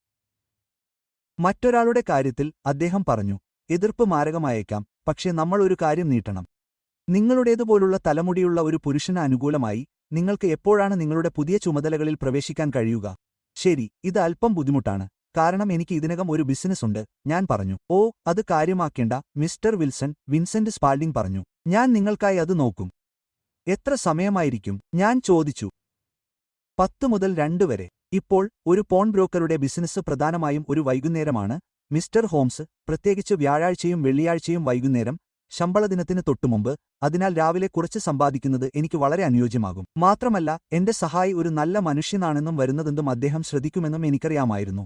മറ്റൊരാളുടെ കാര്യത്തിൽ അദ്ദേഹം പറഞ്ഞു എതിർപ്പ് മാരകമായേക്കാം പക്ഷേ നമ്മൾ ഒരു കാര്യം നീട്ടണം നിങ്ങളുടേതുപോലുള്ള തലമുടിയുള്ള ഒരു പുരുഷന് അനുകൂലമായി നിങ്ങൾക്ക് എപ്പോഴാണ് നിങ്ങളുടെ പുതിയ ചുമതലകളിൽ പ്രവേശിക്കാൻ കഴിയുക ശരി ഇത് അല്പം ബുദ്ധിമുട്ടാണ് കാരണം എനിക്ക് ഇതിനകം ഒരു ബിസിനസ് ഉണ്ട് ഞാൻ പറഞ്ഞു ഓ അത് കാര്യമാക്കേണ്ട മിസ്റ്റർ വിൽസൺ വിൻസെന്റ് സ്പാൾഡിംഗ് പറഞ്ഞു ഞാൻ നിങ്ങൾക്കായി അത് നോക്കും എത്ര സമയമായിരിക്കും ഞാൻ ചോദിച്ചു പത്ത് മുതൽ രണ്ട് വരെ ഇപ്പോൾ ഒരു പോൺ ബ്രോക്കറുടെ ബിസിനസ് പ്രധാനമായും ഒരു വൈകുന്നേരമാണ് മിസ്റ്റർ ഹോംസ് പ്രത്യേകിച്ച് വ്യാഴാഴ്ചയും വെള്ളിയാഴ്ചയും വൈകുന്നേരം ശമ്പളദിനത്തിന് തൊട്ടുമുമ്പ് അതിനാൽ രാവിലെ കുറച്ച് സമ്പാദിക്കുന്നത് എനിക്ക് വളരെ അനുയോജ്യമാകും മാത്രമല്ല എന്റെ സഹായി ഒരു നല്ല മനുഷ്യനാണെന്നും വരുന്നതെന്തും അദ്ദേഹം ശ്രദ്ധിക്കുമെന്നും എനിക്കറിയാമായിരുന്നു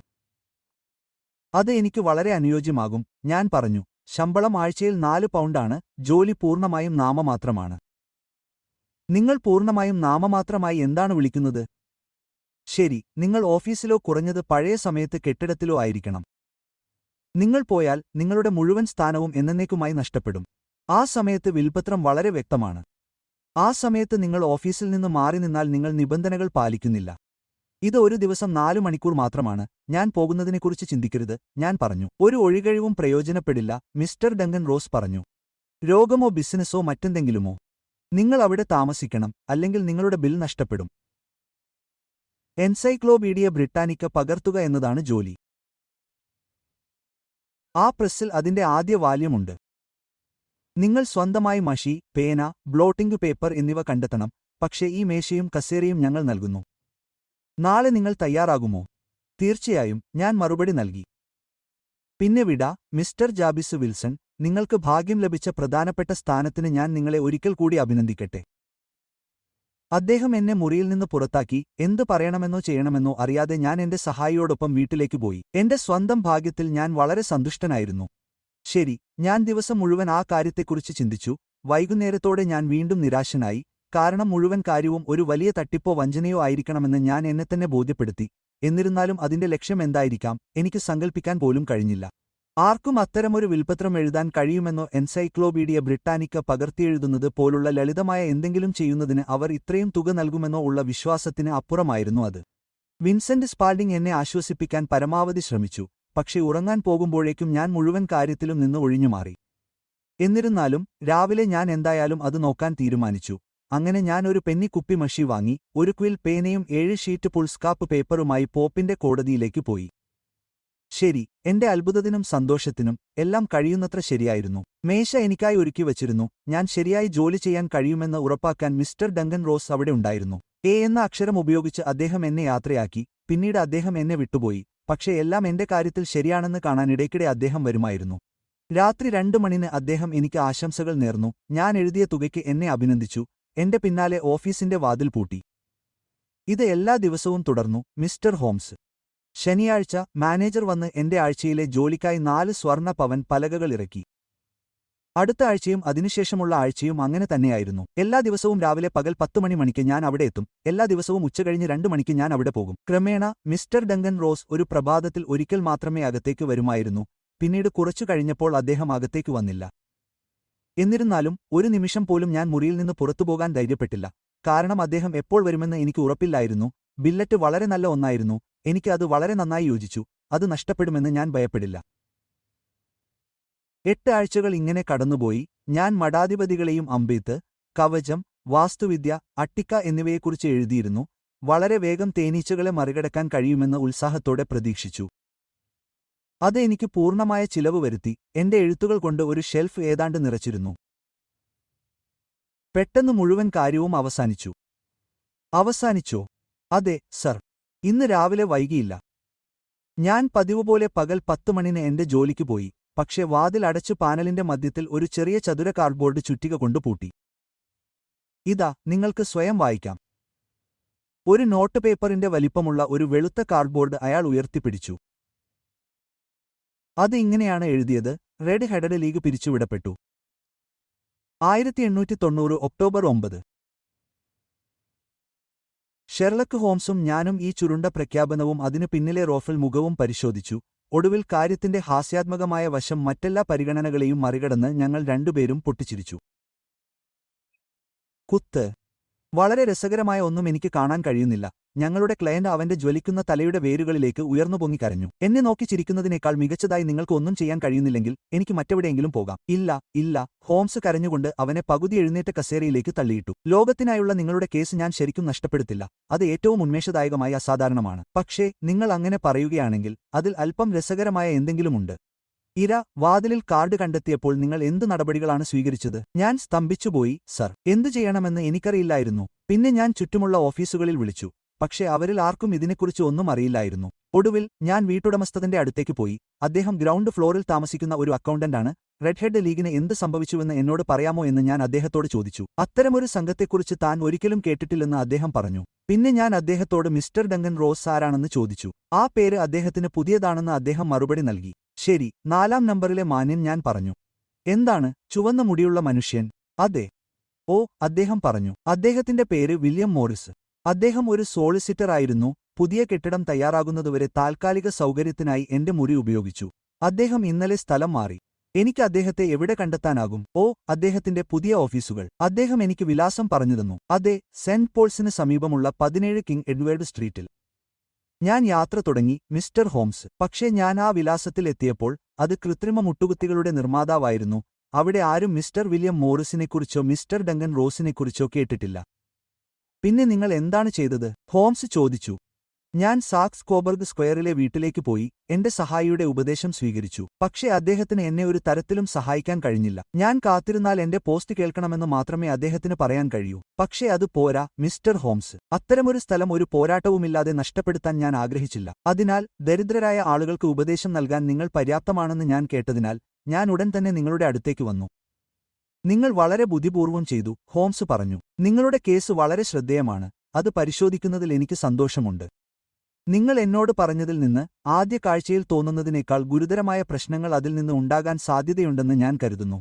അത് എനിക്ക് വളരെ അനുയോജ്യമാകും ഞാൻ പറഞ്ഞു ശമ്പളം ആഴ്ചയിൽ നാല് പൗണ്ടാണ് ജോലി പൂർണ്ണമായും നാമമാത്രമാണ് നിങ്ങൾ പൂർണ്ണമായും നാമമാത്രമായി എന്താണ് വിളിക്കുന്നത് ശരി നിങ്ങൾ ഓഫീസിലോ കുറഞ്ഞത് പഴയ സമയത്ത് കെട്ടിടത്തിലോ ആയിരിക്കണം നിങ്ങൾ പോയാൽ നിങ്ങളുടെ മുഴുവൻ സ്ഥാനവും എന്നേക്കുമായി നഷ്ടപ്പെടും ആ സമയത്ത് വിൽപത്രം വളരെ വ്യക്തമാണ് ആ സമയത്ത് നിങ്ങൾ ഓഫീസിൽ നിന്ന് മാറി നിന്നാൽ നിങ്ങൾ നിബന്ധനകൾ പാലിക്കുന്നില്ല ഇത് ഒരു ദിവസം നാലു മണിക്കൂർ മാത്രമാണ് ഞാൻ പോകുന്നതിനെക്കുറിച്ച് ചിന്തിക്കരുത് ഞാൻ പറഞ്ഞു ഒരു ഒഴികഴിവും പ്രയോജനപ്പെടില്ല മിസ്റ്റർ ഡങ്കൻ റോസ് പറഞ്ഞു രോഗമോ ബിസിനസ്സോ മറ്റെന്തെങ്കിലുമോ നിങ്ങൾ അവിടെ താമസിക്കണം അല്ലെങ്കിൽ നിങ്ങളുടെ ബിൽ നഷ്ടപ്പെടും എൻസൈക്ലോപീഡിയ ബ്രിട്ടാനിക്ക പകർത്തുക എന്നതാണ് ജോലി ആ പ്രസ്സിൽ അതിന്റെ ആദ്യ വാല്യമുണ്ട് നിങ്ങൾ സ്വന്തമായി മഷി പേന ബ്ലോട്ടിംഗ് പേപ്പർ എന്നിവ കണ്ടെത്തണം പക്ഷേ ഈ മേശയും കസേരയും ഞങ്ങൾ നൽകുന്നു നാളെ നിങ്ങൾ തയ്യാറാകുമോ തീർച്ചയായും ഞാൻ മറുപടി നൽകി പിന്നെ വിട മിസ്റ്റർ ജാബിസ് വിൽസൺ നിങ്ങൾക്ക് ഭാഗ്യം ലഭിച്ച പ്രധാനപ്പെട്ട സ്ഥാനത്തിന് ഞാൻ നിങ്ങളെ ഒരിക്കൽ കൂടി അഭിനന്ദിക്കട്ടെ അദ്ദേഹം എന്നെ മുറിയിൽ നിന്ന് പുറത്താക്കി എന്തു പറയണമെന്നോ ചെയ്യണമെന്നോ അറിയാതെ ഞാൻ എന്റെ സഹായിയോടൊപ്പം വീട്ടിലേക്ക് പോയി എന്റെ സ്വന്തം ഭാഗ്യത്തിൽ ഞാൻ വളരെ സന്തുഷ്ടനായിരുന്നു ശരി ഞാൻ ദിവസം മുഴുവൻ ആ കാര്യത്തെക്കുറിച്ച് ചിന്തിച്ചു വൈകുന്നേരത്തോടെ ഞാൻ വീണ്ടും നിരാശനായി കാരണം മുഴുവൻ കാര്യവും ഒരു വലിയ തട്ടിപ്പോ വഞ്ചനയോ ആയിരിക്കണമെന്ന് ഞാൻ എന്നെ തന്നെ ബോധ്യപ്പെടുത്തി എന്നിരുന്നാലും അതിന്റെ ലക്ഷ്യം എന്തായിരിക്കാം എനിക്ക് സങ്കൽപ്പിക്കാൻ പോലും കഴിഞ്ഞില്ല ആർക്കും അത്തരമൊരു വിൽപത്രം എഴുതാൻ കഴിയുമെന്നോ എൻസൈക്ലോപീഡിയ ബ്രിട്ടാനിക്ക പകർത്തിയെഴുതുന്നത് പോലുള്ള ലളിതമായ എന്തെങ്കിലും ചെയ്യുന്നതിന് അവർ ഇത്രയും തുക നൽകുമെന്നോ ഉള്ള വിശ്വാസത്തിന് അപ്പുറമായിരുന്നു അത് വിൻസെന്റ് സ്പാൾഡിംഗ് എന്നെ ആശ്വസിപ്പിക്കാൻ പരമാവധി ശ്രമിച്ചു പക്ഷേ ഉറങ്ങാൻ പോകുമ്പോഴേക്കും ഞാൻ മുഴുവൻ കാര്യത്തിലും നിന്ന് ഒഴിഞ്ഞുമാറി എന്നിരുന്നാലും രാവിലെ ഞാൻ എന്തായാലും അത് നോക്കാൻ തീരുമാനിച്ചു അങ്ങനെ ഞാൻ ഒരു പെന്നി കുപ്പി മഷി വാങ്ങി ഒരു ക്വിൽ പേനയും ഏഴ് ഷീറ്റ് പുൾസ്കാപ്പ് പേപ്പറുമായി പോപ്പിന്റെ കോടതിയിലേക്ക് പോയി ശരി എന്റെ അത്ഭുതത്തിനും സന്തോഷത്തിനും എല്ലാം കഴിയുന്നത്ര ശരിയായിരുന്നു മേശ എനിക്കായി ഒരുക്കി വച്ചിരുന്നു ഞാൻ ശരിയായി ജോലി ചെയ്യാൻ കഴിയുമെന്ന് ഉറപ്പാക്കാൻ മിസ്റ്റർ ഡങ്കൻ റോസ് അവിടെ ഉണ്ടായിരുന്നു എ എന്ന അക്ഷരം ഉപയോഗിച്ച് അദ്ദേഹം എന്നെ യാത്രയാക്കി പിന്നീട് അദ്ദേഹം എന്നെ വിട്ടുപോയി പക്ഷേ എല്ലാം എന്റെ കാര്യത്തിൽ ശരിയാണെന്ന് കാണാൻ ഇടയ്ക്കിടെ അദ്ദേഹം വരുമായിരുന്നു രാത്രി രണ്ടു മണിന് അദ്ദേഹം എനിക്ക് ആശംസകൾ നേർന്നു ഞാൻ എഴുതിയ തുകയ്ക്ക് എന്നെ അഭിനന്ദിച്ചു എന്റെ പിന്നാലെ ഓഫീസിന്റെ വാതിൽ പൂട്ടി ഇത് എല്ലാ ദിവസവും തുടർന്നു മിസ്റ്റർ ഹോംസ് ശനിയാഴ്ച മാനേജർ വന്ന് എന്റെ ആഴ്ചയിലെ ജോലിക്കായി നാല് സ്വർണ്ണ പവൻ പലകകൾ ഇറക്കി അടുത്ത ആഴ്ചയും അതിനുശേഷമുള്ള ആഴ്ചയും അങ്ങനെ തന്നെയായിരുന്നു എല്ലാ ദിവസവും രാവിലെ പകൽ പത്ത് മണി മണിക്ക് ഞാൻ അവിടെ എത്തും എല്ലാ ദിവസവും ഉച്ചകഴിഞ്ഞ് രണ്ടു മണിക്ക് ഞാൻ അവിടെ പോകും ക്രമേണ മിസ്റ്റർ ഡങ്കൻ റോസ് ഒരു പ്രഭാതത്തിൽ ഒരിക്കൽ മാത്രമേ അകത്തേക്ക് വരുമായിരുന്നു പിന്നീട് കുറച്ചു കഴിഞ്ഞപ്പോൾ അദ്ദേഹം അകത്തേക്ക് വന്നില്ല എന്നിരുന്നാലും ഒരു നിമിഷം പോലും ഞാൻ മുറിയിൽ നിന്ന് പുറത്തുപോകാൻ ധൈര്യപ്പെട്ടില്ല കാരണം അദ്ദേഹം എപ്പോൾ വരുമെന്ന് എനിക്ക് ഉറപ്പില്ലായിരുന്നു ബില്ലറ്റ് വളരെ നല്ല ഒന്നായിരുന്നു എനിക്ക് അത് വളരെ നന്നായി യോജിച്ചു അത് നഷ്ടപ്പെടുമെന്ന് ഞാൻ ഭയപ്പെടില്ല എട്ട് ആഴ്ചകൾ ഇങ്ങനെ കടന്നുപോയി ഞാൻ മഠാധിപതികളെയും അമ്പെയ്ത്ത് കവചം വാസ്തുവിദ്യ അട്ടിക്ക എന്നിവയെക്കുറിച്ച് എഴുതിയിരുന്നു വളരെ വേഗം തേനീച്ചകളെ മറികടക്കാൻ കഴിയുമെന്ന് ഉത്സാഹത്തോടെ പ്രതീക്ഷിച്ചു അത് എനിക്ക് പൂർണ്ണമായ ചിലവ് വരുത്തി എന്റെ എഴുത്തുകൾ കൊണ്ട് ഒരു ഷെൽഫ് ഏതാണ്ട് നിറച്ചിരുന്നു പെട്ടെന്ന് മുഴുവൻ കാര്യവും അവസാനിച്ചു അവസാനിച്ചോ അതെ സർ ഇന്ന് രാവിലെ വൈകിയില്ല ഞാൻ പതിവുപോലെ പകൽ പത്ത് മണിന് എന്റെ ജോലിക്ക് പോയി പക്ഷെ വാതിൽ അടച്ചു പാനലിന്റെ മധ്യത്തിൽ ഒരു ചെറിയ ചതുര കാർഡ്ബോർഡ് ചുറ്റിക കൊണ്ട് പൂട്ടി ഇതാ നിങ്ങൾക്ക് സ്വയം വായിക്കാം ഒരു നോട്ട് പേപ്പറിന്റെ വലിപ്പമുള്ള ഒരു വെളുത്ത കാർഡ്ബോർഡ് അയാൾ ഉയർത്തിപ്പിടിച്ചു അത് ഇങ്ങനെയാണ് എഴുതിയത് റെഡ് ഹെഡഡ് ലീഗ് പിരിച്ചുവിടപ്പെട്ടു ആയിരത്തി എണ്ണൂറ്റി തൊണ്ണൂറ് ഒക്ടോബർ ഒമ്പത് ഷെർലക്ക് ഹോംസും ഞാനും ഈ ചുരുണ്ട പ്രഖ്യാപനവും അതിനു പിന്നിലെ റോഫൽ മുഖവും പരിശോധിച്ചു ഒടുവിൽ കാര്യത്തിന്റെ ഹാസ്യാത്മകമായ വശം മറ്റെല്ലാ പരിഗണനകളെയും മറികടന്ന് ഞങ്ങൾ രണ്ടുപേരും പൊട്ടിച്ചിരിച്ചു കുത്ത് വളരെ രസകരമായ ഒന്നും എനിക്ക് കാണാൻ കഴിയുന്നില്ല ഞങ്ങളുടെ ക്ലയന്റ് അവന്റെ ജ്വലിക്കുന്ന തലയുടെ വേരുകളിലേക്ക് ഉയർന്നു പൊങ്ങിക്കരഞ്ഞു എന്നെ നോക്കി ചിരിക്കുന്നതിനേക്കാൾ മികച്ചതായി നിങ്ങൾക്ക് ഒന്നും ചെയ്യാൻ കഴിയുന്നില്ലെങ്കിൽ എനിക്ക് മറ്റെവിടെയെങ്കിലും പോകാം ഇല്ല ഇല്ല ഹോംസ് കരഞ്ഞുകൊണ്ട് അവനെ പകുതി എഴുന്നേറ്റ കസേരയിലേക്ക് തള്ളിയിട്ടു ലോകത്തിനായുള്ള നിങ്ങളുടെ കേസ് ഞാൻ ശരിക്കും നഷ്ടപ്പെടുത്തില്ല അത് ഏറ്റവും ഉന്മേഷദായകമായി അസാധാരണമാണ് പക്ഷേ നിങ്ങൾ അങ്ങനെ പറയുകയാണെങ്കിൽ അതിൽ അല്പം രസകരമായ എന്തെങ്കിലുമുണ്ട് ഇര വാതിലിൽ കാർഡ് കണ്ടെത്തിയപ്പോൾ നിങ്ങൾ എന്ത് നടപടികളാണ് സ്വീകരിച്ചത് ഞാൻ സ്തംഭിച്ചുപോയി സർ എന്തു ചെയ്യണമെന്ന് എനിക്കറിയില്ലായിരുന്നു പിന്നെ ഞാൻ ചുറ്റുമുള്ള ഓഫീസുകളിൽ വിളിച്ചു പക്ഷേ അവരിൽ ആർക്കും ഇതിനെക്കുറിച്ച് ഒന്നും അറിയില്ലായിരുന്നു ഒടുവിൽ ഞാൻ വീട്ടുടമസ്ഥന്റെ അടുത്തേക്ക് പോയി അദ്ദേഹം ഗ്രൗണ്ട് ഫ്ലോറിൽ താമസിക്കുന്ന ഒരു അക്കൗണ്ടന്റാണ് റെഡ് ഹെഡ് ലീഗിന് എന്ത് സംഭവിച്ചുവെന്ന് എന്നോട് പറയാമോ എന്ന് ഞാൻ അദ്ദേഹത്തോട് ചോദിച്ചു അത്തരമൊരു സംഘത്തെക്കുറിച്ച് താൻ ഒരിക്കലും കേട്ടിട്ടില്ലെന്ന് അദ്ദേഹം പറഞ്ഞു പിന്നെ ഞാൻ അദ്ദേഹത്തോട് മിസ്റ്റർ ഡങ്കൻ റോസ് ആരാണെന്ന് ചോദിച്ചു ആ പേര് അദ്ദേഹത്തിന് പുതിയതാണെന്ന് അദ്ദേഹം മറുപടി നൽകി ശരി നാലാം നമ്പറിലെ മാന്യൻ ഞാൻ പറഞ്ഞു എന്താണ് ചുവന്ന മുടിയുള്ള മനുഷ്യൻ അതെ ഓ അദ്ദേഹം പറഞ്ഞു അദ്ദേഹത്തിന്റെ പേര് വില്യം മോറിസ് അദ്ദേഹം ഒരു സോളിസിറ്റർ ആയിരുന്നു പുതിയ കെട്ടിടം തയ്യാറാകുന്നതുവരെ താൽക്കാലിക സൗകര്യത്തിനായി എന്റെ മുറി ഉപയോഗിച്ചു അദ്ദേഹം ഇന്നലെ സ്ഥലം മാറി എനിക്ക് അദ്ദേഹത്തെ എവിടെ കണ്ടെത്താനാകും ഓ അദ്ദേഹത്തിന്റെ പുതിയ ഓഫീസുകൾ അദ്ദേഹം എനിക്ക് വിലാസം പറഞ്ഞുതന്നു അതെ സെന്റ് പോൾസിന് സമീപമുള്ള പതിനേഴ് കിങ് എഡ്വേർഡ് സ്ട്രീറ്റിൽ ഞാൻ യാത്ര തുടങ്ങി മിസ്റ്റർ ഹോംസ് പക്ഷേ ഞാൻ ആ വിലാസത്തിൽ എത്തിയപ്പോൾ അത് കൃത്രിമ മുട്ടുകുത്തികളുടെ നിർമ്മാതാവായിരുന്നു അവിടെ ആരും മിസ്റ്റർ വില്യം മോറിസിനെക്കുറിച്ചോ മിസ്റ്റർ ഡങ്കൻ റോസിനെക്കുറിച്ചോ കേട്ടിട്ടില്ല പിന്നെ നിങ്ങൾ എന്താണ് ചെയ്തത് ഹോംസ് ചോദിച്ചു ഞാൻ സാക്സ് കോബർഗ് സ്ക്വയറിലെ വീട്ടിലേക്ക് പോയി എന്റെ സഹായിയുടെ ഉപദേശം സ്വീകരിച്ചു പക്ഷേ അദ്ദേഹത്തിന് എന്നെ ഒരു തരത്തിലും സഹായിക്കാൻ കഴിഞ്ഞില്ല ഞാൻ കാത്തിരുന്നാൽ എന്റെ പോസ്റ്റ് കേൾക്കണമെന്ന് മാത്രമേ അദ്ദേഹത്തിന് പറയാൻ കഴിയൂ പക്ഷേ അത് പോരാ മിസ്റ്റർ ഹോംസ് അത്തരമൊരു സ്ഥലം ഒരു പോരാട്ടവുമില്ലാതെ നഷ്ടപ്പെടുത്താൻ ഞാൻ ആഗ്രഹിച്ചില്ല അതിനാൽ ദരിദ്രരായ ആളുകൾക്ക് ഉപദേശം നൽകാൻ നിങ്ങൾ പര്യാപ്തമാണെന്ന് ഞാൻ കേട്ടതിനാൽ ഞാൻ ഉടൻ തന്നെ നിങ്ങളുടെ അടുത്തേക്ക് വന്നു നിങ്ങൾ വളരെ ബുദ്ധിപൂർവം ചെയ്തു ഹോംസ് പറഞ്ഞു നിങ്ങളുടെ കേസ് വളരെ ശ്രദ്ധേയമാണ് അത് പരിശോധിക്കുന്നതിൽ എനിക്ക് സന്തോഷമുണ്ട് നിങ്ങൾ എന്നോട് പറഞ്ഞതിൽ നിന്ന് ആദ്യ കാഴ്ചയിൽ തോന്നുന്നതിനേക്കാൾ ഗുരുതരമായ പ്രശ്നങ്ങൾ അതിൽ നിന്ന് ഉണ്ടാകാൻ സാധ്യതയുണ്ടെന്ന് ഞാൻ കരുതുന്നു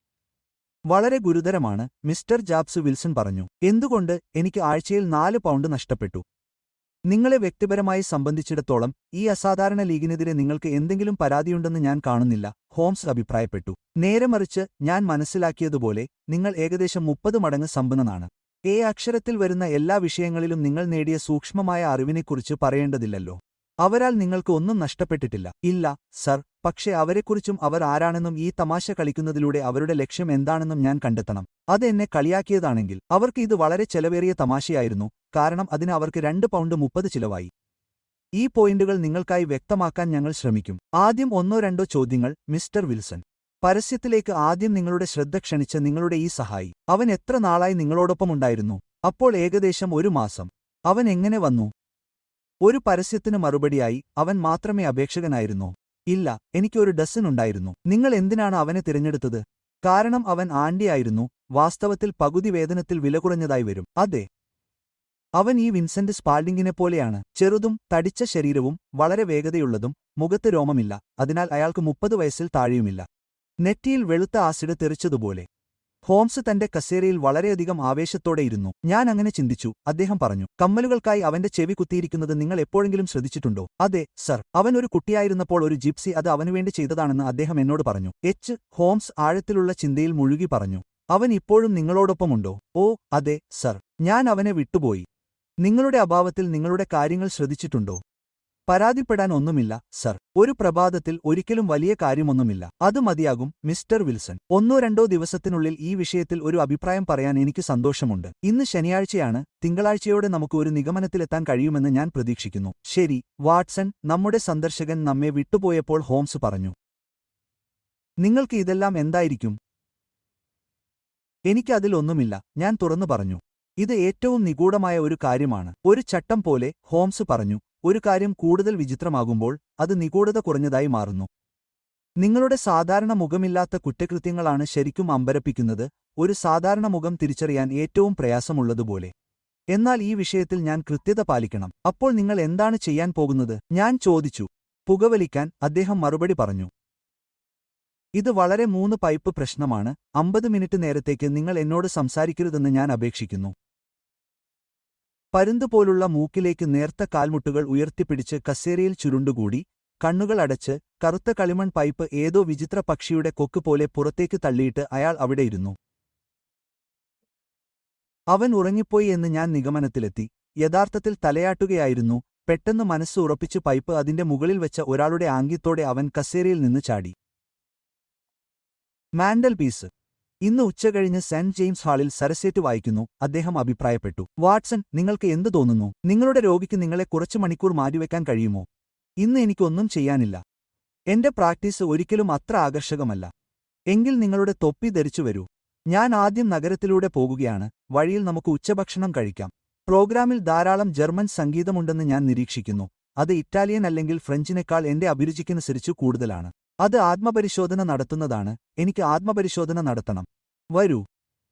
വളരെ ഗുരുതരമാണ് മിസ്റ്റർ ജാബ്സ് വിൽസൺ പറഞ്ഞു എന്തുകൊണ്ട് എനിക്ക് ആഴ്ചയിൽ നാല് പൗണ്ട് നഷ്ടപ്പെട്ടു നിങ്ങളെ വ്യക്തിപരമായി സംബന്ധിച്ചിടത്തോളം ഈ അസാധാരണ ലീഗിനെതിരെ നിങ്ങൾക്ക് എന്തെങ്കിലും പരാതിയുണ്ടെന്ന് ഞാൻ കാണുന്നില്ല ഹോംസ് അഭിപ്രായപ്പെട്ടു നേരെ മറിച്ച് ഞാൻ മനസ്സിലാക്കിയതുപോലെ നിങ്ങൾ ഏകദേശം മുപ്പത് മടങ്ങ് സമ്പന്നനാണ് എ അക്ഷരത്തിൽ വരുന്ന എല്ലാ വിഷയങ്ങളിലും നിങ്ങൾ നേടിയ സൂക്ഷ്മമായ അറിവിനെക്കുറിച്ച് പറയേണ്ടതില്ലല്ലോ അവരാൽ നിങ്ങൾക്ക് ഒന്നും നഷ്ടപ്പെട്ടിട്ടില്ല ഇല്ല സർ പക്ഷേ അവരെക്കുറിച്ചും അവർ ആരാണെന്നും ഈ തമാശ കളിക്കുന്നതിലൂടെ അവരുടെ ലക്ഷ്യം എന്താണെന്നും ഞാൻ കണ്ടെത്തണം അത് എന്നെ കളിയാക്കിയതാണെങ്കിൽ അവർക്ക് ഇത് വളരെ ചെലവേറിയ തമാശയായിരുന്നു കാരണം അതിന് അവർക്ക് രണ്ട് പൗണ്ട് മുപ്പത് ചിലവായി ഈ പോയിന്റുകൾ നിങ്ങൾക്കായി വ്യക്തമാക്കാൻ ഞങ്ങൾ ശ്രമിക്കും ആദ്യം ഒന്നോ രണ്ടോ ചോദ്യങ്ങൾ മിസ്റ്റർ വിൽസൺ പരസ്യത്തിലേക്ക് ആദ്യം നിങ്ങളുടെ ശ്രദ്ധ ക്ഷണിച്ച നിങ്ങളുടെ ഈ സഹായി അവൻ എത്ര നാളായി നിങ്ങളോടൊപ്പമുണ്ടായിരുന്നു അപ്പോൾ ഏകദേശം ഒരു മാസം അവൻ എങ്ങനെ വന്നു ഒരു പരസ്യത്തിന് മറുപടിയായി അവൻ മാത്രമേ അപേക്ഷകനായിരുന്നോ ഇല്ല എനിക്കൊരു ഡസൻ ഉണ്ടായിരുന്നു നിങ്ങൾ എന്തിനാണ് അവനെ തിരഞ്ഞെടുത്തത് കാരണം അവൻ ആണ്ടിയായിരുന്നു വാസ്തവത്തിൽ പകുതി വേതനത്തിൽ വില കുറഞ്ഞതായി വരും അതെ അവൻ ഈ വിൻസെന്റ് സ്പാൽഡിങ്ങിനെപ്പോലെയാണ് ചെറുതും തടിച്ച ശരീരവും വളരെ വേഗതയുള്ളതും മുഖത്ത് രോമമില്ല അതിനാൽ അയാൾക്ക് മുപ്പത് വയസ്സിൽ താഴെയുമില്ല നെറ്റിയിൽ വെളുത്ത ആസിഡ് തെറിച്ചതുപോലെ ഹോംസ് തന്റെ കസേരയിൽ വളരെയധികം ആവേശത്തോടെ ഇരുന്നു ഞാൻ അങ്ങനെ ചിന്തിച്ചു അദ്ദേഹം പറഞ്ഞു കമ്മലുകൾക്കായി അവന്റെ ചെവി കുത്തിയിരിക്കുന്നത് നിങ്ങൾ എപ്പോഴെങ്കിലും ശ്രദ്ധിച്ചിട്ടുണ്ടോ അതെ സർ അവൻ ഒരു കുട്ടിയായിരുന്നപ്പോൾ ഒരു ജിപ്സി അത് അവനുവേണ്ടി ചെയ്തതാണെന്ന് അദ്ദേഹം എന്നോട് പറഞ്ഞു എച്ച് ഹോംസ് ആഴത്തിലുള്ള ചിന്തയിൽ മുഴുകി പറഞ്ഞു അവൻ ഇപ്പോഴും നിങ്ങളോടൊപ്പമുണ്ടോ ഓ അതെ സർ ഞാൻ അവനെ വിട്ടുപോയി നിങ്ങളുടെ അഭാവത്തിൽ നിങ്ങളുടെ കാര്യങ്ങൾ ശ്രദ്ധിച്ചിട്ടുണ്ടോ പരാതിപ്പെടാൻ ഒന്നുമില്ല സർ ഒരു പ്രഭാതത്തിൽ ഒരിക്കലും വലിയ കാര്യമൊന്നുമില്ല അത് മതിയാകും മിസ്റ്റർ വിൽസൺ ഒന്നോ രണ്ടോ ദിവസത്തിനുള്ളിൽ ഈ വിഷയത്തിൽ ഒരു അഭിപ്രായം പറയാൻ എനിക്ക് സന്തോഷമുണ്ട് ഇന്ന് ശനിയാഴ്ചയാണ് തിങ്കളാഴ്ചയോടെ നമുക്ക് ഒരു നിഗമനത്തിലെത്താൻ കഴിയുമെന്ന് ഞാൻ പ്രതീക്ഷിക്കുന്നു ശരി വാട്സൺ നമ്മുടെ സന്ദർശകൻ നമ്മെ വിട്ടുപോയപ്പോൾ ഹോംസ് പറഞ്ഞു നിങ്ങൾക്ക് ഇതെല്ലാം എന്തായിരിക്കും എനിക്ക് അതിലൊന്നുമില്ല ഞാൻ തുറന്നു പറഞ്ഞു ഇത് ഏറ്റവും നിഗൂഢമായ ഒരു കാര്യമാണ് ഒരു ചട്ടം പോലെ ഹോംസ് പറഞ്ഞു ഒരു കാര്യം കൂടുതൽ വിചിത്രമാകുമ്പോൾ അത് നിഗൂഢത കുറഞ്ഞതായി മാറുന്നു നിങ്ങളുടെ സാധാരണ മുഖമില്ലാത്ത കുറ്റകൃത്യങ്ങളാണ് ശരിക്കും അമ്പരപ്പിക്കുന്നത് ഒരു സാധാരണ മുഖം തിരിച്ചറിയാൻ ഏറ്റവും പ്രയാസമുള്ളതുപോലെ എന്നാൽ ഈ വിഷയത്തിൽ ഞാൻ കൃത്യത പാലിക്കണം അപ്പോൾ നിങ്ങൾ എന്താണ് ചെയ്യാൻ പോകുന്നത് ഞാൻ ചോദിച്ചു പുകവലിക്കാൻ അദ്ദേഹം മറുപടി പറഞ്ഞു ഇത് വളരെ മൂന്ന് പൈപ്പ് പ്രശ്നമാണ് അമ്പത് മിനിറ്റ് നേരത്തേക്ക് നിങ്ങൾ എന്നോട് സംസാരിക്കരുതെന്ന് ഞാൻ അപേക്ഷിക്കുന്നു പരുന്തുപോലുള്ള മൂക്കിലേക്ക് നേർത്ത കാൽമുട്ടുകൾ ഉയർത്തിപ്പിടിച്ച് കസേരയിൽ ചുരുണ്ടുകൂടി കണ്ണുകൾ അടച്ച് കറുത്ത കളിമൺ പൈപ്പ് ഏതോ വിചിത്ര പക്ഷിയുടെ കൊക്ക് പോലെ പുറത്തേക്ക് തള്ളിയിട്ട് അയാൾ അവിടെയിരുന്നു അവൻ ഉറങ്ങിപ്പോയി എന്ന് ഞാൻ നിഗമനത്തിലെത്തി യഥാർത്ഥത്തിൽ തലയാട്ടുകയായിരുന്നു പെട്ടെന്ന് മനസ്സ് ഉറപ്പിച്ച് പൈപ്പ് അതിന്റെ മുകളിൽ വെച്ച ഒരാളുടെ ആംഗ്യത്തോടെ അവൻ കസേരയിൽ നിന്ന് ചാടി മാൻഡൽ പീസ് ഇന്ന് ഉച്ചകഴിഞ്ഞ് സെന്റ് ജെയിംസ് ഹാളിൽ സരസേറ്റ് വായിക്കുന്നു അദ്ദേഹം അഭിപ്രായപ്പെട്ടു വാട്സൺ നിങ്ങൾക്ക് എന്തു തോന്നുന്നു നിങ്ങളുടെ രോഗിക്ക് നിങ്ങളെ കുറച്ചു മണിക്കൂർ മാറ്റിവെക്കാൻ കഴിയുമോ ഇന്ന് എനിക്കൊന്നും ചെയ്യാനില്ല എന്റെ പ്രാക്ടീസ് ഒരിക്കലും അത്ര ആകർഷകമല്ല എങ്കിൽ നിങ്ങളുടെ തൊപ്പി ധരിച്ചു വരൂ ഞാൻ ആദ്യം നഗരത്തിലൂടെ പോകുകയാണ് വഴിയിൽ നമുക്ക് ഉച്ചഭക്ഷണം കഴിക്കാം പ്രോഗ്രാമിൽ ധാരാളം ജർമ്മൻ സംഗീതമുണ്ടെന്ന് ഞാൻ നിരീക്ഷിക്കുന്നു അത് ഇറ്റാലിയൻ അല്ലെങ്കിൽ ഫ്രഞ്ചിനേക്കാൾ എന്റെ അഭിരുചിക്കനുസരിച്ചു കൂടുതലാണ് അത് ആത്മപരിശോധന നടത്തുന്നതാണ് എനിക്ക് ആത്മപരിശോധന നടത്തണം വരൂ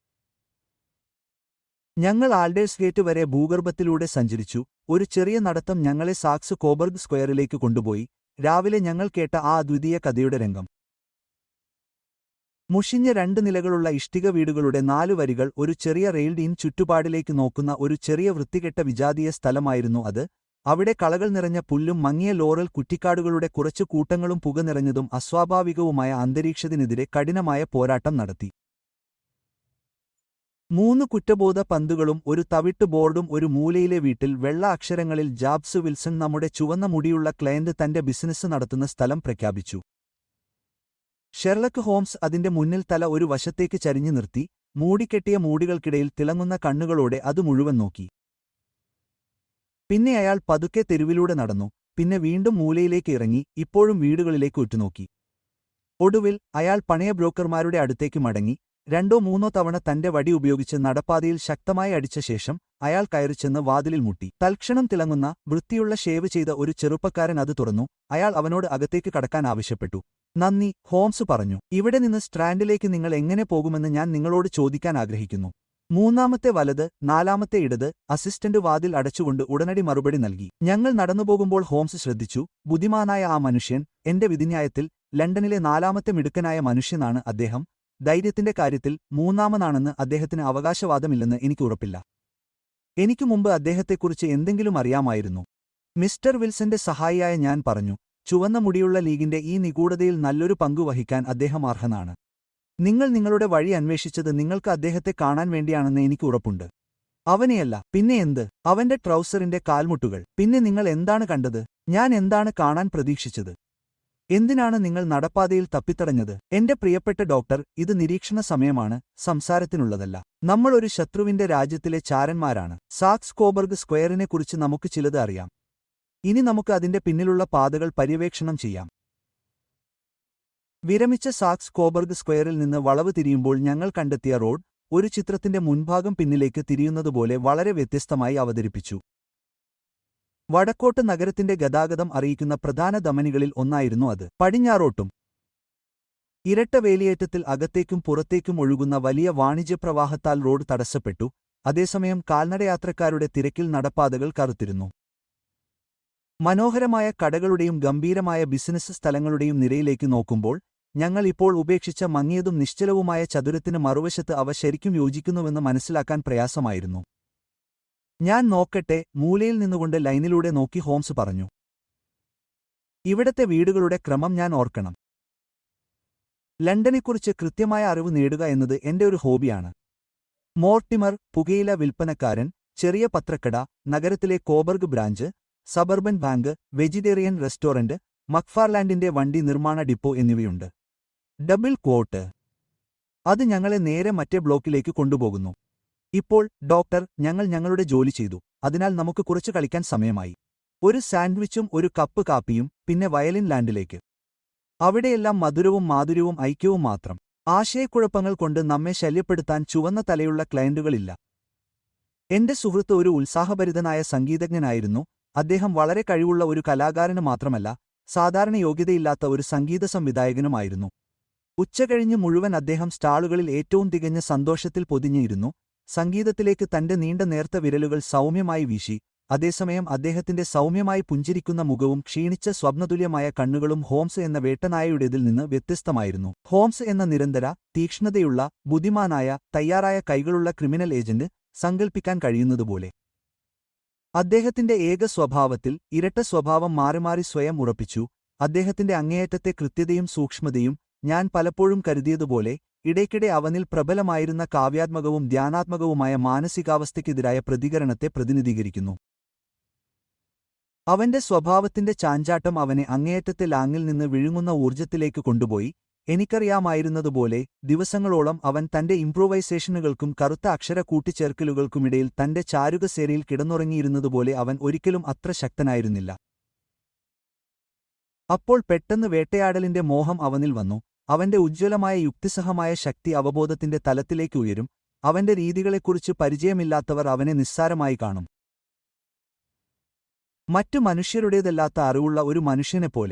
ഞങ്ങൾ ആൽഡേഴ്സ് ഗേറ്റ് വരെ ഭൂഗർഭത്തിലൂടെ സഞ്ചരിച്ചു ഒരു ചെറിയ നടത്തം ഞങ്ങളെ സാക്സ് കോബർഗ് സ്ക്വയറിലേക്ക് കൊണ്ടുപോയി രാവിലെ ഞങ്ങൾ കേട്ട ആ അദ്വിതീയ കഥയുടെ രംഗം മുഷിഞ്ഞ രണ്ട് നിലകളുള്ള ഇഷ്ടിക വീടുകളുടെ നാലു വരികൾ ഒരു ചെറിയ റെയിൽഡീൻ ചുറ്റുപാടിലേക്ക് നോക്കുന്ന ഒരു ചെറിയ വൃത്തികെട്ട വിജാതീയ സ്ഥലമായിരുന്നു അത് അവിടെ കളകൾ നിറഞ്ഞ പുല്ലും മങ്ങിയ ലോറൽ കുറ്റിക്കാടുകളുടെ കുറച്ചു കൂട്ടങ്ങളും പുക നിറഞ്ഞതും അസ്വാഭാവികവുമായ അന്തരീക്ഷത്തിനെതിരെ കഠിനമായ പോരാട്ടം നടത്തി മൂന്ന് കുറ്റബോധ പന്തുകളും ഒരു തവിട്ട് ബോർഡും ഒരു മൂലയിലെ വീട്ടിൽ വെള്ള അക്ഷരങ്ങളിൽ ജാബ്സ് വിൽസൺ നമ്മുടെ ചുവന്ന മുടിയുള്ള ക്ലയന്റ് തന്റെ ബിസിനസ് നടത്തുന്ന സ്ഥലം പ്രഖ്യാപിച്ചു ഷെർലക്ക് ഹോംസ് അതിന്റെ മുന്നിൽ തല ഒരു വശത്തേക്ക് ചരിഞ്ഞു നിർത്തി മൂടിക്കെട്ടിയ മൂടികൾക്കിടയിൽ തിളങ്ങുന്ന കണ്ണുകളോടെ അത് മുഴുവൻ നോക്കി പിന്നെ അയാൾ പതുക്കെ തെരുവിലൂടെ നടന്നു പിന്നെ വീണ്ടും മൂലയിലേക്ക് ഇറങ്ങി ഇപ്പോഴും വീടുകളിലേക്ക് ഉറ്റുനോക്കി ഒടുവിൽ അയാൾ പണയ ബ്രോക്കർമാരുടെ അടുത്തേക്ക് മടങ്ങി രണ്ടോ മൂന്നോ തവണ തന്റെ വടി ഉപയോഗിച്ച് നടപ്പാതയിൽ ശക്തമായി അടിച്ച ശേഷം അയാൾ കയറിച്ചെന്ന് വാതിലിൽ മുട്ടി തൽക്ഷണം തിളങ്ങുന്ന വൃത്തിയുള്ള ഷേവ് ചെയ്ത ഒരു ചെറുപ്പക്കാരൻ അത് തുറന്നു അയാൾ അവനോട് അകത്തേക്ക് കടക്കാൻ ആവശ്യപ്പെട്ടു നന്ദി ഹോംസ് പറഞ്ഞു ഇവിടെ നിന്ന് സ്ട്രാൻഡിലേക്ക് നിങ്ങൾ എങ്ങനെ പോകുമെന്ന് ഞാൻ നിങ്ങളോട് ചോദിക്കാൻ ആഗ്രഹിക്കുന്നു മൂന്നാമത്തെ വലത് നാലാമത്തെ ഇടത് അസിസ്റ്റന്റ് വാതിൽ അടച്ചുകൊണ്ട് ഉടനടി മറുപടി നൽകി ഞങ്ങൾ നടന്നുപോകുമ്പോൾ ഹോംസ് ശ്രദ്ധിച്ചു ബുദ്ധിമാനായ ആ മനുഷ്യൻ എന്റെ വിധിന്യായത്തിൽ ലണ്ടനിലെ നാലാമത്തെ മിടുക്കനായ മനുഷ്യനാണ് അദ്ദേഹം ധൈര്യത്തിന്റെ കാര്യത്തിൽ മൂന്നാമനാണെന്ന് അദ്ദേഹത്തിന് അവകാശവാദമില്ലെന്ന് എനിക്ക് ഉറപ്പില്ല എനിക്കു മുമ്പ് അദ്ദേഹത്തെക്കുറിച്ച് എന്തെങ്കിലും അറിയാമായിരുന്നു മിസ്റ്റർ വിൽസന്റെ സഹായിയായ ഞാൻ പറഞ്ഞു ചുവന്ന മുടിയുള്ള ലീഗിന്റെ ഈ നിഗൂഢതയിൽ നല്ലൊരു പങ്കു വഹിക്കാൻ അദ്ദേഹം അർഹനാണ് നിങ്ങൾ നിങ്ങളുടെ വഴി അന്വേഷിച്ചത് നിങ്ങൾക്ക് അദ്ദേഹത്തെ കാണാൻ വേണ്ടിയാണെന്ന് എനിക്ക് ഉറപ്പുണ്ട് അവനെയല്ല പിന്നെ എന്ത് അവന്റെ ട്രൗസറിന്റെ കാൽമുട്ടുകൾ പിന്നെ നിങ്ങൾ എന്താണ് കണ്ടത് ഞാൻ എന്താണ് കാണാൻ പ്രതീക്ഷിച്ചത് എന്തിനാണ് നിങ്ങൾ നടപ്പാതയിൽ തപ്പിത്തടഞ്ഞത് എന്റെ പ്രിയപ്പെട്ട ഡോക്ടർ ഇത് നിരീക്ഷണ സമയമാണ് സംസാരത്തിനുള്ളതല്ല നമ്മൾ ഒരു ശത്രുവിന്റെ രാജ്യത്തിലെ ചാരന്മാരാണ് സാക്സ് കോബർഗ് സ്ക്വയറിനെക്കുറിച്ച് നമുക്ക് ചിലത് അറിയാം ഇനി നമുക്ക് അതിന്റെ പിന്നിലുള്ള പാതകൾ പര്യവേക്ഷണം ചെയ്യാം വിരമിച്ച സാക്സ് കോബർഗ് സ്ക്വയറിൽ നിന്ന് വളവ് തിരിയുമ്പോൾ ഞങ്ങൾ കണ്ടെത്തിയ റോഡ് ഒരു ചിത്രത്തിന്റെ മുൻഭാഗം പിന്നിലേക്ക് തിരിയുന്നതുപോലെ വളരെ വ്യത്യസ്തമായി അവതരിപ്പിച്ചു വടക്കോട്ട് നഗരത്തിന്റെ ഗതാഗതം അറിയിക്കുന്ന പ്രധാന ധമനികളിൽ ഒന്നായിരുന്നു അത് പടിഞ്ഞാറോട്ടും ഇരട്ട വേലിയേറ്റത്തിൽ അകത്തേക്കും പുറത്തേക്കും ഒഴുകുന്ന വലിയ വാണിജ്യപ്രവാഹത്താൽ റോഡ് തടസ്സപ്പെട്ടു അതേസമയം കാൽനടയാത്രക്കാരുടെ തിരക്കിൽ നടപ്പാതകൾ കറുത്തിരുന്നു മനോഹരമായ കടകളുടെയും ഗംഭീരമായ ബിസിനസ് സ്ഥലങ്ങളുടെയും നിരയിലേക്ക് നോക്കുമ്പോൾ ഞങ്ങൾ ഇപ്പോൾ ഉപേക്ഷിച്ച മങ്ങിയതും നിശ്ചലവുമായ ചതുരത്തിന് മറുവശത്ത് അവ ശരിക്കും യോജിക്കുന്നുവെന്ന് മനസ്സിലാക്കാൻ പ്രയാസമായിരുന്നു ഞാൻ നോക്കട്ടെ മൂലയിൽ നിന്നുകൊണ്ട് ലൈനിലൂടെ നോക്കി ഹോംസ് പറഞ്ഞു ഇവിടത്തെ വീടുകളുടെ ക്രമം ഞാൻ ഓർക്കണം ലണ്ടനെക്കുറിച്ച് കൃത്യമായ അറിവ് നേടുക എന്നത് എന്റെ ഒരു ഹോബിയാണ് മോർട്ടിമർ പുകയില വിൽപ്പനക്കാരൻ ചെറിയ പത്രക്കട നഗരത്തിലെ Coburg branch suburban bank vegetarian restaurant മക്ഫാർലാൻഡിന്റെ വണ്ടി നിർമ്മാണ ഡിപ്പോ എന്നിവയുണ്ട് ഡബിൾ ക്വോട്ട് അത് ഞങ്ങളെ നേരെ മറ്റേ ബ്ലോക്കിലേക്ക് കൊണ്ടുപോകുന്നു ഇപ്പോൾ ഡോക്ടർ ഞങ്ങൾ ഞങ്ങളുടെ ജോലി ചെയ്തു അതിനാൽ നമുക്ക് കുറച്ച് കളിക്കാൻ സമയമായി ഒരു സാൻഡ്വിച്ചും ഒരു കപ്പ് കാപ്പിയും പിന്നെ വയലിൻ ലാൻഡിലേക്ക് അവിടെയെല്ലാം മധുരവും മാധുര്യവും ഐക്യവും മാത്രം ആശയക്കുഴപ്പങ്ങൾ കൊണ്ട് നമ്മെ ശല്യപ്പെടുത്താൻ ചുവന്ന തലയുള്ള ക്ലയന്റുകളില്ല എന്റെ സുഹൃത്ത് ഒരു ഉത്സാഹഭരിതനായ സംഗീതജ്ഞനായിരുന്നു അദ്ദേഹം വളരെ കഴിവുള്ള ഒരു കലാകാരന് മാത്രമല്ല സാധാരണ യോഗ്യതയില്ലാത്ത ഒരു സംഗീത സംവിധായകനുമായിരുന്നു ഉച്ചകഴിഞ്ഞ് മുഴുവൻ അദ്ദേഹം സ്റ്റാളുകളിൽ ഏറ്റവും തികഞ്ഞ സന്തോഷത്തിൽ പൊതിഞ്ഞിരുന്നു സംഗീതത്തിലേക്ക് തന്റെ നീണ്ട നേർത്ത വിരലുകൾ സൗമ്യമായി വീശി അതേസമയം അദ്ദേഹത്തിന്റെ സൗമ്യമായി പുഞ്ചിരിക്കുന്ന മുഖവും ക്ഷീണിച്ച സ്വപ്നതുല്യമായ കണ്ണുകളും ഹോംസ് എന്ന വേട്ടനായയുടേതിൽ നിന്ന് വ്യത്യസ്തമായിരുന്നു ഹോംസ് എന്ന നിരന്തര തീക്ഷ്ണതയുള്ള ബുദ്ധിമാനായ തയ്യാറായ കൈകളുള്ള ക്രിമിനൽ ഏജന്റ് സങ്കൽപ്പിക്കാൻ കഴിയുന്നതുപോലെ അദ്ദേഹത്തിന്റെ ഏക സ്വഭാവത്തിൽ ഇരട്ട സ്വഭാവം മാറിമാറി സ്വയം ഉറപ്പിച്ചു അദ്ദേഹത്തിന്റെ അങ്ങേയറ്റത്തെ കൃത്യതയും സൂക്ഷ്മതയും ഞാൻ പലപ്പോഴും കരുതിയതുപോലെ ഇടയ്ക്കിടെ അവനിൽ പ്രബലമായിരുന്ന കാവ്യാത്മകവും ധ്യാനാത്മകവുമായ മാനസികാവസ്ഥയ്ക്കെതിരായ പ്രതികരണത്തെ പ്രതിനിധീകരിക്കുന്നു അവന്റെ സ്വഭാവത്തിന്റെ ചാഞ്ചാട്ടം അവനെ അങ്ങേയറ്റത്തെ ലാങ്ങിൽ നിന്ന് വിഴുങ്ങുന്ന ഊർജ്ജത്തിലേക്ക് കൊണ്ടുപോയി എനിക്കറിയാമായിരുന്നതുപോലെ ദിവസങ്ങളോളം അവൻ തന്റെ ഇംപ്രൂവൈസേഷനുകൾക്കും കറുത്ത അക്ഷര കൂട്ടിച്ചേർക്കലുകൾക്കുമിടയിൽ തന്റെ ചാരുകസേരയിൽ കിടന്നുറങ്ങിയിരുന്നതുപോലെ അവൻ ഒരിക്കലും അത്ര ശക്തനായിരുന്നില്ല അപ്പോൾ പെട്ടെന്ന് വേട്ടയാടലിന്റെ മോഹം അവനിൽ വന്നു അവന്റെ ഉജ്ജ്വലമായ യുക്തിസഹമായ ശക്തി അവബോധത്തിന്റെ തലത്തിലേക്ക് ഉയരും അവന്റെ രീതികളെക്കുറിച്ച് പരിചയമില്ലാത്തവർ അവനെ നിസ്സാരമായി കാണും മറ്റു മനുഷ്യരുടേതല്ലാത്ത അറിവുള്ള ഒരു മനുഷ്യനെപ്പോലെ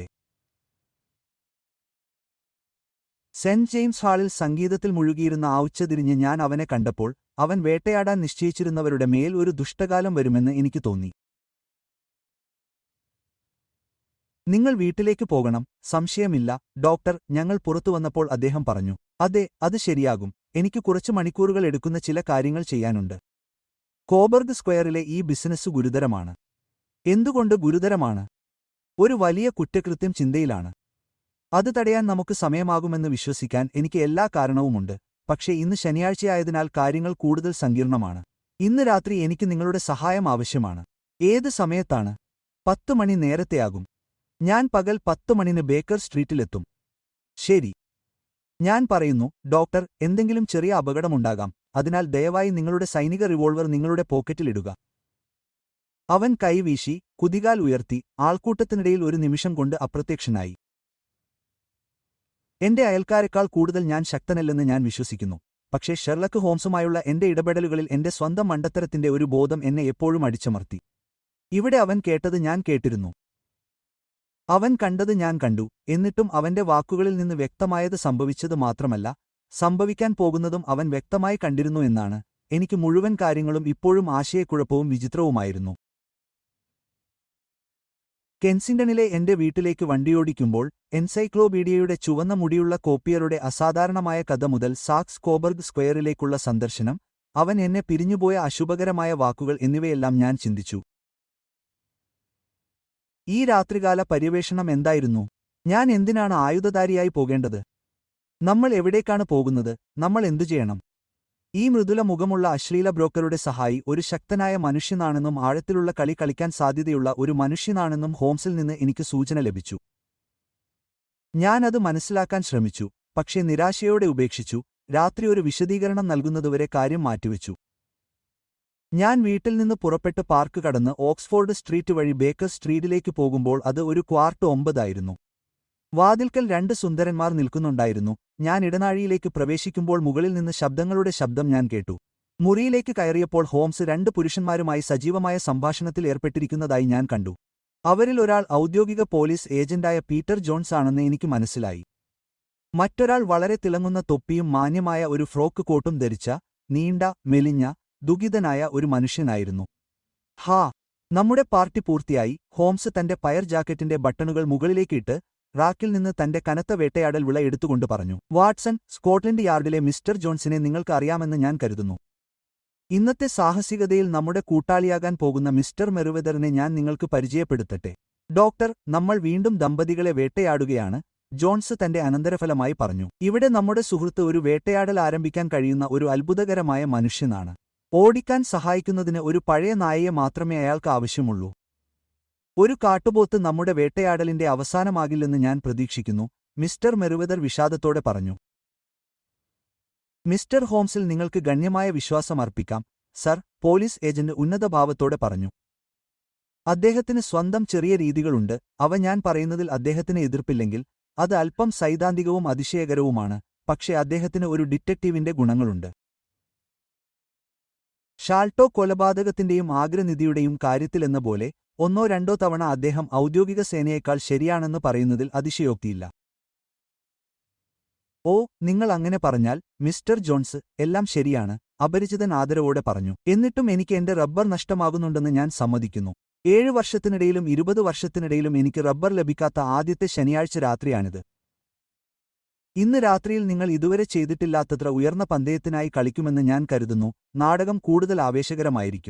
സെന്റ് ജെയിംസ് ഹാളിൽ സംഗീതത്തിൽ മുഴുകിയിരുന്ന ആ ഉച്ചതിരിഞ്ഞ് ഞാൻ അവനെ കണ്ടപ്പോൾ അവൻ വേട്ടയാടാൻ നിശ്ചയിച്ചിരുന്നവരുടെ മേൽ ഒരു ദുഷ്ടകാലം വരുമെന്ന് എനിക്ക് തോന്നി നിങ്ങൾ വീട്ടിലേക്ക് പോകണം സംശയമില്ല ഡോക്ടർ ഞങ്ങൾ പുറത്തു വന്നപ്പോൾ അദ്ദേഹം പറഞ്ഞു അതെ അത് ശരിയാകും എനിക്ക് കുറച്ച് മണിക്കൂറുകൾ എടുക്കുന്ന ചില കാര്യങ്ങൾ ചെയ്യാനുണ്ട് കോബർഗ് സ്ക്വയറിലെ ഈ ബിസിനസ് ഗുരുതരമാണ് എന്തുകൊണ്ട് ഗുരുതരമാണ് ഒരു വലിയ കുറ്റകൃത്യം ചിന്തയിലാണ് അത് തടയാൻ നമുക്ക് സമയമാകുമെന്ന് വിശ്വസിക്കാൻ എനിക്ക് എല്ലാ കാരണവുമുണ്ട് പക്ഷേ ഇന്ന് ശനിയാഴ്ചയായതിനാൽ കാര്യങ്ങൾ കൂടുതൽ സങ്കീർണമാണ് ഇന്ന് രാത്രി എനിക്ക് നിങ്ങളുടെ സഹായം ആവശ്യമാണ് ഏത് സമയത്താണ് പത്ത് മണി നേരത്തെയാകും ഞാൻ പകൽ പത്ത് മണിന് ബേക്കർ സ്ട്രീറ്റിലെത്തും ശരി ഞാൻ പറയുന്നു ഡോക്ടർ എന്തെങ്കിലും ചെറിയ അപകടമുണ്ടാകാം അതിനാൽ ദയവായി നിങ്ങളുടെ സൈനിക റിവോൾവർ നിങ്ങളുടെ പോക്കറ്റിലിടുക അവൻ കൈവീശി കുതികാൽ ഉയർത്തി ആൾക്കൂട്ടത്തിനിടയിൽ ഒരു നിമിഷം കൊണ്ട് അപ്രത്യക്ഷനായി എന്റെ അയൽക്കാരെക്കാൾ കൂടുതൽ ഞാൻ ശക്തനല്ലെന്ന് ഞാൻ വിശ്വസിക്കുന്നു പക്ഷേ ഷെർലക്ക് ഹോംസുമായുള്ള എന്റെ ഇടപെടലുകളിൽ എന്റെ സ്വന്തം മണ്ടത്തരത്തിന്റെ ഒരു ബോധം എന്നെ എപ്പോഴും അടിച്ചമർത്തി ഇവിടെ അവൻ കേട്ടത് ഞാൻ കേട്ടിരുന്നു അവൻ കണ്ടത് ഞാൻ കണ്ടു എന്നിട്ടും അവന്റെ വാക്കുകളിൽ നിന്ന് വ്യക്തമായത് സംഭവിച്ചത് മാത്രമല്ല സംഭവിക്കാൻ പോകുന്നതും അവൻ വ്യക്തമായി കണ്ടിരുന്നു എന്നാണ് എനിക്ക് മുഴുവൻ കാര്യങ്ങളും ഇപ്പോഴും ആശയക്കുഴപ്പവും വിചിത്രവുമായിരുന്നു കെൻസിംഗ്ടണിലെ എന്റെ വീട്ടിലേക്ക് വണ്ടിയോടിക്കുമ്പോൾ എൻസൈക്ലോപീഡിയയുടെ ചുവന്ന മുടിയുള്ള കോപ്പിയറുടെ അസാധാരണമായ കഥ മുതൽ സാക്സ് കോബർഗ് സ്ക്വയറിലേക്കുള്ള സന്ദർശനം അവൻ എന്നെ പിരിഞ്ഞുപോയ അശുഭകരമായ വാക്കുകൾ എന്നിവയെല്ലാം ഞാൻ ചിന്തിച്ചു ഈ രാത്രികാല പര്യവേഷണം എന്തായിരുന്നു ഞാൻ എന്തിനാണ് ആയുധധാരിയായി പോകേണ്ടത് നമ്മൾ എവിടേക്കാണ് പോകുന്നത് നമ്മൾ എന്തു ചെയ്യണം ഈ മൃദുല മുഖമുള്ള അശ്ലീല ബ്രോക്കറുടെ സഹായി ഒരു ശക്തനായ മനുഷ്യനാണെന്നും ആഴത്തിലുള്ള കളി കളിക്കാൻ സാധ്യതയുള്ള ഒരു മനുഷ്യനാണെന്നും ഹോംസിൽ നിന്ന് എനിക്ക് സൂചന ലഭിച്ചു ഞാനത് മനസ്സിലാക്കാൻ ശ്രമിച്ചു പക്ഷേ നിരാശയോടെ ഉപേക്ഷിച്ചു രാത്രി ഒരു വിശദീകരണം നൽകുന്നതുവരെ കാര്യം മാറ്റിവെച്ചു ഞാൻ വീട്ടിൽ നിന്ന് പുറപ്പെട്ട് പാർക്ക് കടന്ന് ഓക്സ്ഫോർഡ് സ്ട്രീറ്റ് വഴി ബേക്കർ സ്ട്രീറ്റിലേക്ക് പോകുമ്പോൾ അത് ഒരു ക്വാർട്ട് ഒമ്പതായിരുന്നു വാതിൽക്കൽ രണ്ട് സുന്ദരന്മാർ നിൽക്കുന്നുണ്ടായിരുന്നു ഞാൻ ഇടനാഴിയിലേക്ക് പ്രവേശിക്കുമ്പോൾ മുകളിൽ നിന്ന് ശബ്ദങ്ങളുടെ ശബ്ദം ഞാൻ കേട്ടു മുറിയിലേക്ക് കയറിയപ്പോൾ ഹോംസ് രണ്ട് പുരുഷന്മാരുമായി സജീവമായ സംഭാഷണത്തിൽ ഏർപ്പെട്ടിരിക്കുന്നതായി ഞാൻ കണ്ടു അവരിൽ ഒരാൾ ഔദ്യോഗിക പോലീസ് ഏജന്റായ പീറ്റർ ജോൺസ് ആണെന്ന് എനിക്ക് മനസ്സിലായി മറ്റൊരാൾ വളരെ തിളങ്ങുന്ന തൊപ്പിയും മാന്യമായ ഒരു ഫ്രോക്ക് കോട്ടും ധരിച്ച നീണ്ട മെലിഞ്ഞ ദുഃഖിതനായ ഒരു മനുഷ്യനായിരുന്നു ഹാ നമ്മുടെ പാർട്ടി പൂർത്തിയായി ഹോംസ് തന്റെ പയർ ജാക്കറ്റിന്റെ ബട്ടണുകൾ മുകളിലേക്കിട്ട് റാക്കിൽ നിന്ന് തന്റെ കനത്ത വേട്ടയാടൽ വിള എടുത്തുകൊണ്ട് പറഞ്ഞു വാട്സൺ സ്കോട്ട്ലൻഡ് യാർഡിലെ മിസ്റ്റർ ജോൺസിനെ നിങ്ങൾക്ക് അറിയാമെന്ന് ഞാൻ കരുതുന്നു ഇന്നത്തെ സാഹസികതയിൽ നമ്മുടെ കൂട്ടാളിയാകാൻ പോകുന്ന മിസ്റ്റർ മെറുവെദറിനെ ഞാൻ നിങ്ങൾക്ക് പരിചയപ്പെടുത്തട്ടെ ഡോക്ടർ നമ്മൾ വീണ്ടും ദമ്പതികളെ വേട്ടയാടുകയാണ് ജോൺസ് തന്റെ അനന്തരഫലമായി പറഞ്ഞു ഇവിടെ നമ്മുടെ സുഹൃത്ത് ഒരു വേട്ടയാടൽ ആരംഭിക്കാൻ കഴിയുന്ന ഒരു അത്ഭുതകരമായ മനുഷ്യനാണ് ഓടിക്കാൻ സഹായിക്കുന്നതിന് ഒരു പഴയ നായയെ മാത്രമേ അയാൾക്ക് ആവശ്യമുള്ളൂ ഒരു കാട്ടുപോത്ത് നമ്മുടെ വേട്ടയാടലിന്റെ അവസാനമാകില്ലെന്ന് ഞാൻ പ്രതീക്ഷിക്കുന്നു മിസ്റ്റർ മെറുവെദർ വിഷാദത്തോടെ പറഞ്ഞു മിസ്റ്റർ ഹോംസിൽ നിങ്ങൾക്ക് ഗണ്യമായ വിശ്വാസം അർപ്പിക്കാം സർ പോലീസ് ഏജന്റ് ഉന്നതഭാവത്തോടെ പറഞ്ഞു അദ്ദേഹത്തിന് സ്വന്തം ചെറിയ രീതികളുണ്ട് അവ ഞാൻ പറയുന്നതിൽ അദ്ദേഹത്തിന് എതിർപ്പില്ലെങ്കിൽ അത് അല്പം സൈദ്ധാന്തികവും അതിശയകരവുമാണ് പക്ഷേ അദ്ദേഹത്തിന് ഒരു ഡിറ്റക്റ്റീവിന്റെ ഗുണങ്ങളുണ്ട് ഷാൾട്ടോ കൊലപാതകത്തിന്റെയും ആഗ്രനിധിയുടെയും കാര്യത്തിലെന്ന പോലെ ഒന്നോ രണ്ടോ തവണ അദ്ദേഹം ഔദ്യോഗിക സേനയേക്കാൾ ശരിയാണെന്ന് പറയുന്നതിൽ അതിശയോക്തിയില്ല ഓ നിങ്ങൾ അങ്ങനെ പറഞ്ഞാൽ മിസ്റ്റർ ജോൺസ് എല്ലാം ശരിയാണ് അപരിചിതൻ ആദരവോടെ പറഞ്ഞു എന്നിട്ടും എനിക്ക് എന്റെ റബ്ബർ നഷ്ടമാകുന്നുണ്ടെന്ന് ഞാൻ സമ്മതിക്കുന്നു ഏഴു വർഷത്തിനിടയിലും ഇരുപത് വർഷത്തിനിടയിലും എനിക്ക് റബ്ബർ ലഭിക്കാത്ത ആദ്യത്തെ ശനിയാഴ്ച രാത്രിയാണിത് ഇന്ന് രാത്രിയിൽ നിങ്ങൾ ഇതുവരെ ചെയ്തിട്ടില്ലാത്തത്ര ഉയർന്ന പന്തയത്തിനായി കളിക്കുമെന്ന് ഞാൻ കരുതുന്നു നാടകം കൂടുതൽ ആവേശകരമായിരിക്കും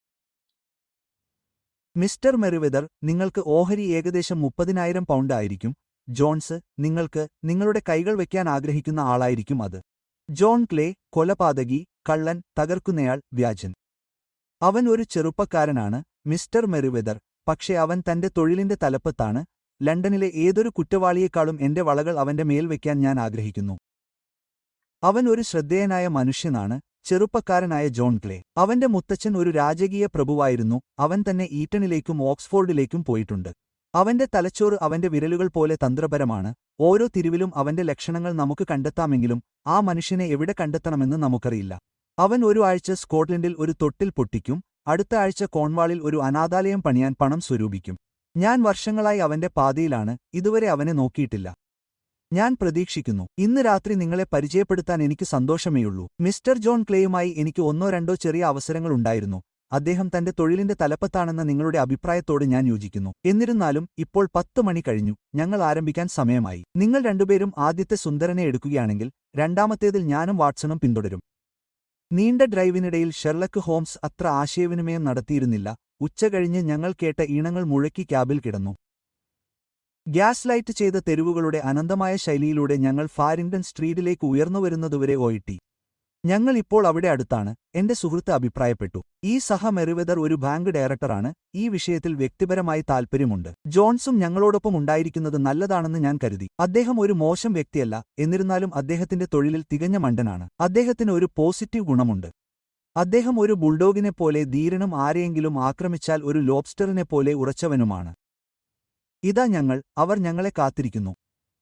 മിസ്റ്റർ മെറിവെദർ നിങ്ങൾക്ക് ഓഹരി ഏകദേശം മുപ്പതിനായിരം പൗണ്ട് ആയിരിക്കും ജോൺസ് നിങ്ങൾക്ക് നിങ്ങളുടെ കൈകൾ വയ്ക്കാൻ ആഗ്രഹിക്കുന്ന ആളായിരിക്കും അത് ജോൺ ക്ലേ കൊലപാതകി കള്ളൻ തകർക്കുന്നയാൾ വ്യാജൻ അവൻ ഒരു ചെറുപ്പക്കാരനാണ് മിസ്റ്റർ മെറിവെദർ പക്ഷേ അവൻ തന്റെ തൊഴിലിന്റെ തലപ്പത്താണ് ലണ്ടനിലെ ഏതൊരു കുറ്റവാളിയേക്കാളും എന്റെ വളകൾ അവന്റെ മേൽ വയ്ക്കാൻ ഞാൻ ആഗ്രഹിക്കുന്നു അവൻ ഒരു ശ്രദ്ധേയനായ മനുഷ്യനാണ് ചെറുപ്പക്കാരനായ ജോൺ ക്ലേ അവന്റെ മുത്തച്ഛൻ ഒരു രാജകീയ പ്രഭുവായിരുന്നു അവൻ തന്നെ ഈറ്റണിലേക്കും ഓക്സ്ഫോർഡിലേക്കും പോയിട്ടുണ്ട് അവന്റെ തലച്ചോറ് അവന്റെ വിരലുകൾ പോലെ തന്ത്രപരമാണ് ഓരോ തിരിവിലും അവന്റെ ലക്ഷണങ്ങൾ നമുക്ക് കണ്ടെത്താമെങ്കിലും ആ മനുഷ്യനെ എവിടെ കണ്ടെത്തണമെന്ന് നമുക്കറിയില്ല അവൻ ഒരു ആഴ്ച സ്കോട്ട്ലൻഡിൽ ഒരു തൊട്ടിൽ പൊട്ടിക്കും അടുത്ത ആഴ്ച കോൺവാളിൽ ഒരു അനാഥാലയം പണിയാൻ പണം സ്വരൂപിക്കും ഞാൻ വർഷങ്ങളായി അവന്റെ പാതയിലാണ് ഇതുവരെ അവനെ നോക്കിയിട്ടില്ല ഞാൻ പ്രതീക്ഷിക്കുന്നു ഇന്ന് രാത്രി നിങ്ങളെ പരിചയപ്പെടുത്താൻ എനിക്ക് സന്തോഷമേയുള്ളൂ മിസ്റ്റർ ജോൺ ക്ലേയുമായി എനിക്ക് ഒന്നോ രണ്ടോ ചെറിയ അവസരങ്ങളുണ്ടായിരുന്നു അദ്ദേഹം തന്റെ തൊഴിലിന്റെ തലപ്പത്താണെന്ന നിങ്ങളുടെ അഭിപ്രായത്തോട് ഞാൻ യോജിക്കുന്നു എന്നിരുന്നാലും ഇപ്പോൾ പത്ത് മണി കഴിഞ്ഞു ഞങ്ങൾ ആരംഭിക്കാൻ സമയമായി നിങ്ങൾ രണ്ടുപേരും ആദ്യത്തെ സുന്ദരനെ എടുക്കുകയാണെങ്കിൽ രണ്ടാമത്തേതിൽ ഞാനും വാട്സണും പിന്തുടരും നീണ്ട ഡ്രൈവിനിടയിൽ ഷെർലക്ക് ഹോംസ് അത്ര ആശയവിനിമയം നടത്തിയിരുന്നില്ല ഉച്ചകഴിഞ്ഞ് ഞങ്ങൾ കേട്ട ഈണങ്ങൾ മുഴക്കി ക്യാബിൽ കിടന്നു ഗ്യാസ് ലൈറ്റ് ചെയ്ത തെരുവുകളുടെ അനന്തമായ ശൈലിയിലൂടെ ഞങ്ങൾ ഫാരിങ്ടൺ സ്ട്രീറ്റിലേക്ക് ഉയർന്നുവരുന്നതുവരെ ഓയിട്ടി ഞങ്ങൾ ഇപ്പോൾ അവിടെ അടുത്താണ് എന്റെ സുഹൃത്ത് അഭിപ്രായപ്പെട്ടു ഈ സഹ മെറിവെദർ ഒരു ബാങ്ക് ഡയറക്ടറാണ് ഈ വിഷയത്തിൽ വ്യക്തിപരമായി താൽപ്പര്യമുണ്ട് ജോൺസും ഞങ്ങളോടൊപ്പം ഉണ്ടായിരിക്കുന്നത് നല്ലതാണെന്ന് ഞാൻ കരുതി അദ്ദേഹം ഒരു മോശം വ്യക്തിയല്ല എന്നിരുന്നാലും അദ്ദേഹത്തിന്റെ തൊഴിലിൽ തികഞ്ഞ മണ്ടനാണ് അദ്ദേഹത്തിന് ഒരു പോസിറ്റീവ് ഗുണമുണ്ട് അദ്ദേഹം ഒരു ബുൾഡോഗിനെപ്പോലെ ധീരനും ആരെയെങ്കിലും ആക്രമിച്ചാൽ ഒരു ലോബ്സ്റ്ററിനെപ്പോലെ ഉറച്ചവനുമാണ് ഇതാ ഞങ്ങൾ അവർ ഞങ്ങളെ കാത്തിരിക്കുന്നു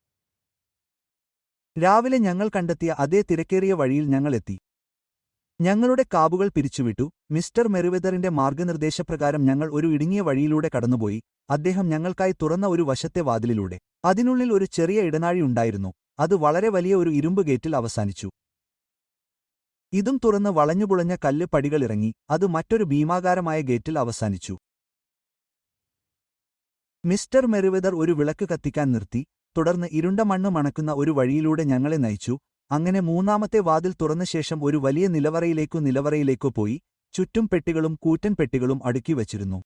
രാവിലെ ഞങ്ങൾ കണ്ടെത്തിയ അതേ തിരക്കേറിയ വഴിയിൽ ഞങ്ങളെത്തി ഞങ്ങളുടെ കാബുകൾ പിരിച്ചുവിട്ടു മിസ്റ്റർ മെറിവെദറിന്റെ മാർഗനിർദ്ദേശപ്രകാരം ഞങ്ങൾ ഒരു ഇടുങ്ങിയ വഴിയിലൂടെ കടന്നുപോയി അദ്ദേഹം ഞങ്ങൾക്കായി തുറന്ന ഒരു വശത്തെ വാതിലിലൂടെ അതിനുള്ളിൽ ഒരു ചെറിയ ഇടനാഴി ഉണ്ടായിരുന്നു അത് വളരെ വലിയ ഒരു ഇരുമ്പ് ഗേറ്റിൽ അവസാനിച്ചു ഇതും തുറന്ന് വളഞ്ഞുപുളഞ്ഞ കല്ല് പടികളിറങ്ങി അത് മറ്റൊരു ഭീമാകാരമായ ഗേറ്റിൽ അവസാനിച്ചു മിസ്റ്റർ മെറിവെദർ ഒരു വിളക്ക് കത്തിക്കാൻ നിർത്തി തുടർന്ന് ഇരുണ്ട മണ്ണ് മണക്കുന്ന ഒരു വഴിയിലൂടെ ഞങ്ങളെ നയിച്ചു അങ്ങനെ മൂന്നാമത്തെ വാതിൽ തുറന്ന ശേഷം ഒരു വലിയ നിലവറയിലേക്കു നിലവറയിലേക്കു പോയി ചുറ്റും പെട്ടികളും കൂറ്റൻ പെട്ടികളും അടുക്കി വച്ചിരുന്നു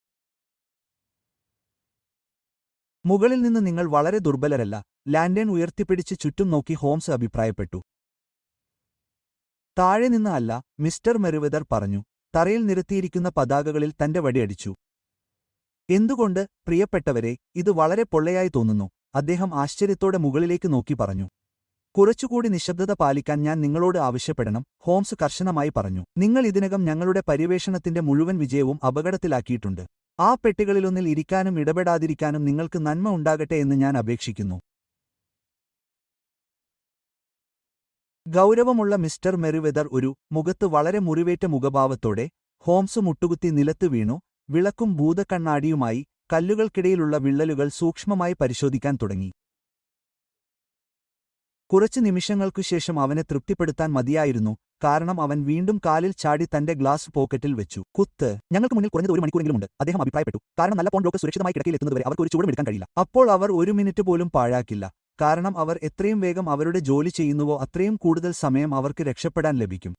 മുകളിൽ നിന്ന് നിങ്ങൾ വളരെ ദുർബലരല്ല ലാൻഡേൺ ഉയർത്തിപ്പിടിച്ച് ചുറ്റും നോക്കി ഹോംസ് അഭിപ്രായപ്പെട്ടു താഴെ നിന്ന് അല്ല മിസ്റ്റർ മെറിവെദർ പറഞ്ഞു തറയിൽ നിരത്തിയിരിക്കുന്ന പതാകകളിൽ തന്റെ വടിയടിച്ചു എന്തുകൊണ്ട് പ്രിയപ്പെട്ടവരെ ഇത് വളരെ പൊള്ളയായി തോന്നുന്നു അദ്ദേഹം ആശ്ചര്യത്തോടെ മുകളിലേക്ക് നോക്കി പറഞ്ഞു കുറച്ചുകൂടി നിശബ്ദത പാലിക്കാൻ ഞാൻ നിങ്ങളോട് ആവശ്യപ്പെടണം ഹോംസ് കർശനമായി പറഞ്ഞു നിങ്ങൾ ഇതിനകം ഞങ്ങളുടെ പര്യവേഷണത്തിന്റെ മുഴുവൻ വിജയവും അപകടത്തിലാക്കിയിട്ടുണ്ട് ആ പെട്ടികളിലൊന്നിൽ ഇരിക്കാനും ഇടപെടാതിരിക്കാനും നിങ്ങൾക്ക് നന്മ ഉണ്ടാകട്ടെ എന്ന് ഞാൻ അപേക്ഷിക്കുന്നു ഗൗരവമുള്ള മിസ്റ്റർ മെറിവെദർ ഒരു മുഖത്ത് വളരെ മുറിവേറ്റ മുഖഭാവത്തോടെ ഹോംസ് മുട്ടുകുത്തി നിലത്ത് വീണു വിളക്കും ഭൂതക്കണ്ണാടിയുമായി കല്ലുകൾക്കിടയിലുള്ള വിള്ളലുകൾ സൂക്ഷ്മമായി പരിശോധിക്കാൻ തുടങ്ങി കുറച്ചു നിമിഷങ്ങൾക്കു ശേഷം അവനെ തൃപ്തിപ്പെടുത്താൻ മതിയായിരുന്നു കാരണം അവൻ വീണ്ടും കാലിൽ ചാടി തന്റെ ഗ്ലാസ് പോക്കറ്റിൽ വെച്ചു കുത്ത് ഞങ്ങൾക്ക് മുന്നിൽ കുറഞ്ഞത് ഒരു മണിക്കൂറെങ്കിലും ഉണ്ട് അദ്ദേഹം അഭിപ്രായപ്പെട്ടു കാരണം നല്ല പോൺ ബ്ലോക്ക് സുരക്ഷിതമായി കിടക്കയിൽ എത്തുന്നതുവരെ അവർക്ക് ഒരു ചൂടും എടുക്കാൻ കഴിയില്ല അപ്പോൾ അവർ ഒരു മിനിറ്റ് പോലും പാഴാക്കില്ല കാരണം അവർ എത്രയും വേഗം അവരുടെ ജോലി ചെയ്യുന്നുവോ അത്രയും കൂടുതൽ സമയം അവർക്ക് രക്ഷപ്പെടാൻ ലഭിക്കും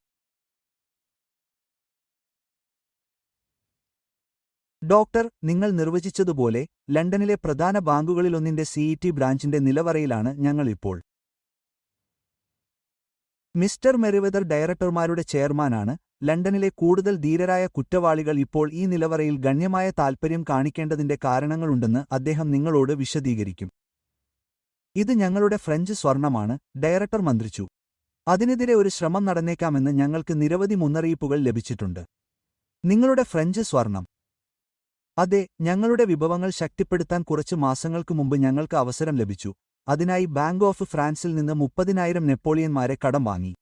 ഡോക്ടർ നിങ്ങൾ നിർവചിച്ചതുപോലെ ലണ്ടനിലെ പ്രധാന ബാങ്കുകളിലൊന്നിന്റെ സിഇടി ബ്രാഞ്ചിന്റെ നിലവറയിലാണ് ഞങ്ങൾ ഇപ്പോൾ മിസ്റ്റർ മെറിവെദർ ഡയറക്ടർമാരുടെ ചെയർമാനാണ് ലണ്ടനിലെ കൂടുതൽ ധീരരായ കുറ്റവാളികൾ ഇപ്പോൾ ഈ നിലവറയിൽ ഗണ്യമായ താൽപ്പര്യം കാണിക്കേണ്ടതിന്റെ കാരണങ്ങളുണ്ടെന്ന് അദ്ദേഹം നിങ്ങളോട് വിശദീകരിക്കും ഇത് ഞങ്ങളുടെ ഫ്രഞ്ച് സ്വർണമാണ് ഡയറക്ടർ മന്ത്രിച്ചു അതിനെതിരെ ഒരു ശ്രമം നടന്നേക്കാമെന്ന് ഞങ്ങൾക്ക് നിരവധി മുന്നറിയിപ്പുകൾ ലഭിച്ചിട്ടുണ്ട് നിങ്ങളുടെ ഫ്രഞ്ച് സ്വർണം അതെ ഞങ്ങളുടെ വിഭവങ്ങൾ ശക്തിപ്പെടുത്താൻ കുറച്ച് മാസങ്ങൾക്ക് മുമ്പ് ഞങ്ങൾക്ക് അവസരം ലഭിച്ചു അതിനായി ബാങ്ക് ഓഫ് ഫ്രാൻസിൽ നിന്ന് മുപ്പതിനായിരം നെപ്പോളിയന്മാരെ കടം വാങ്ങി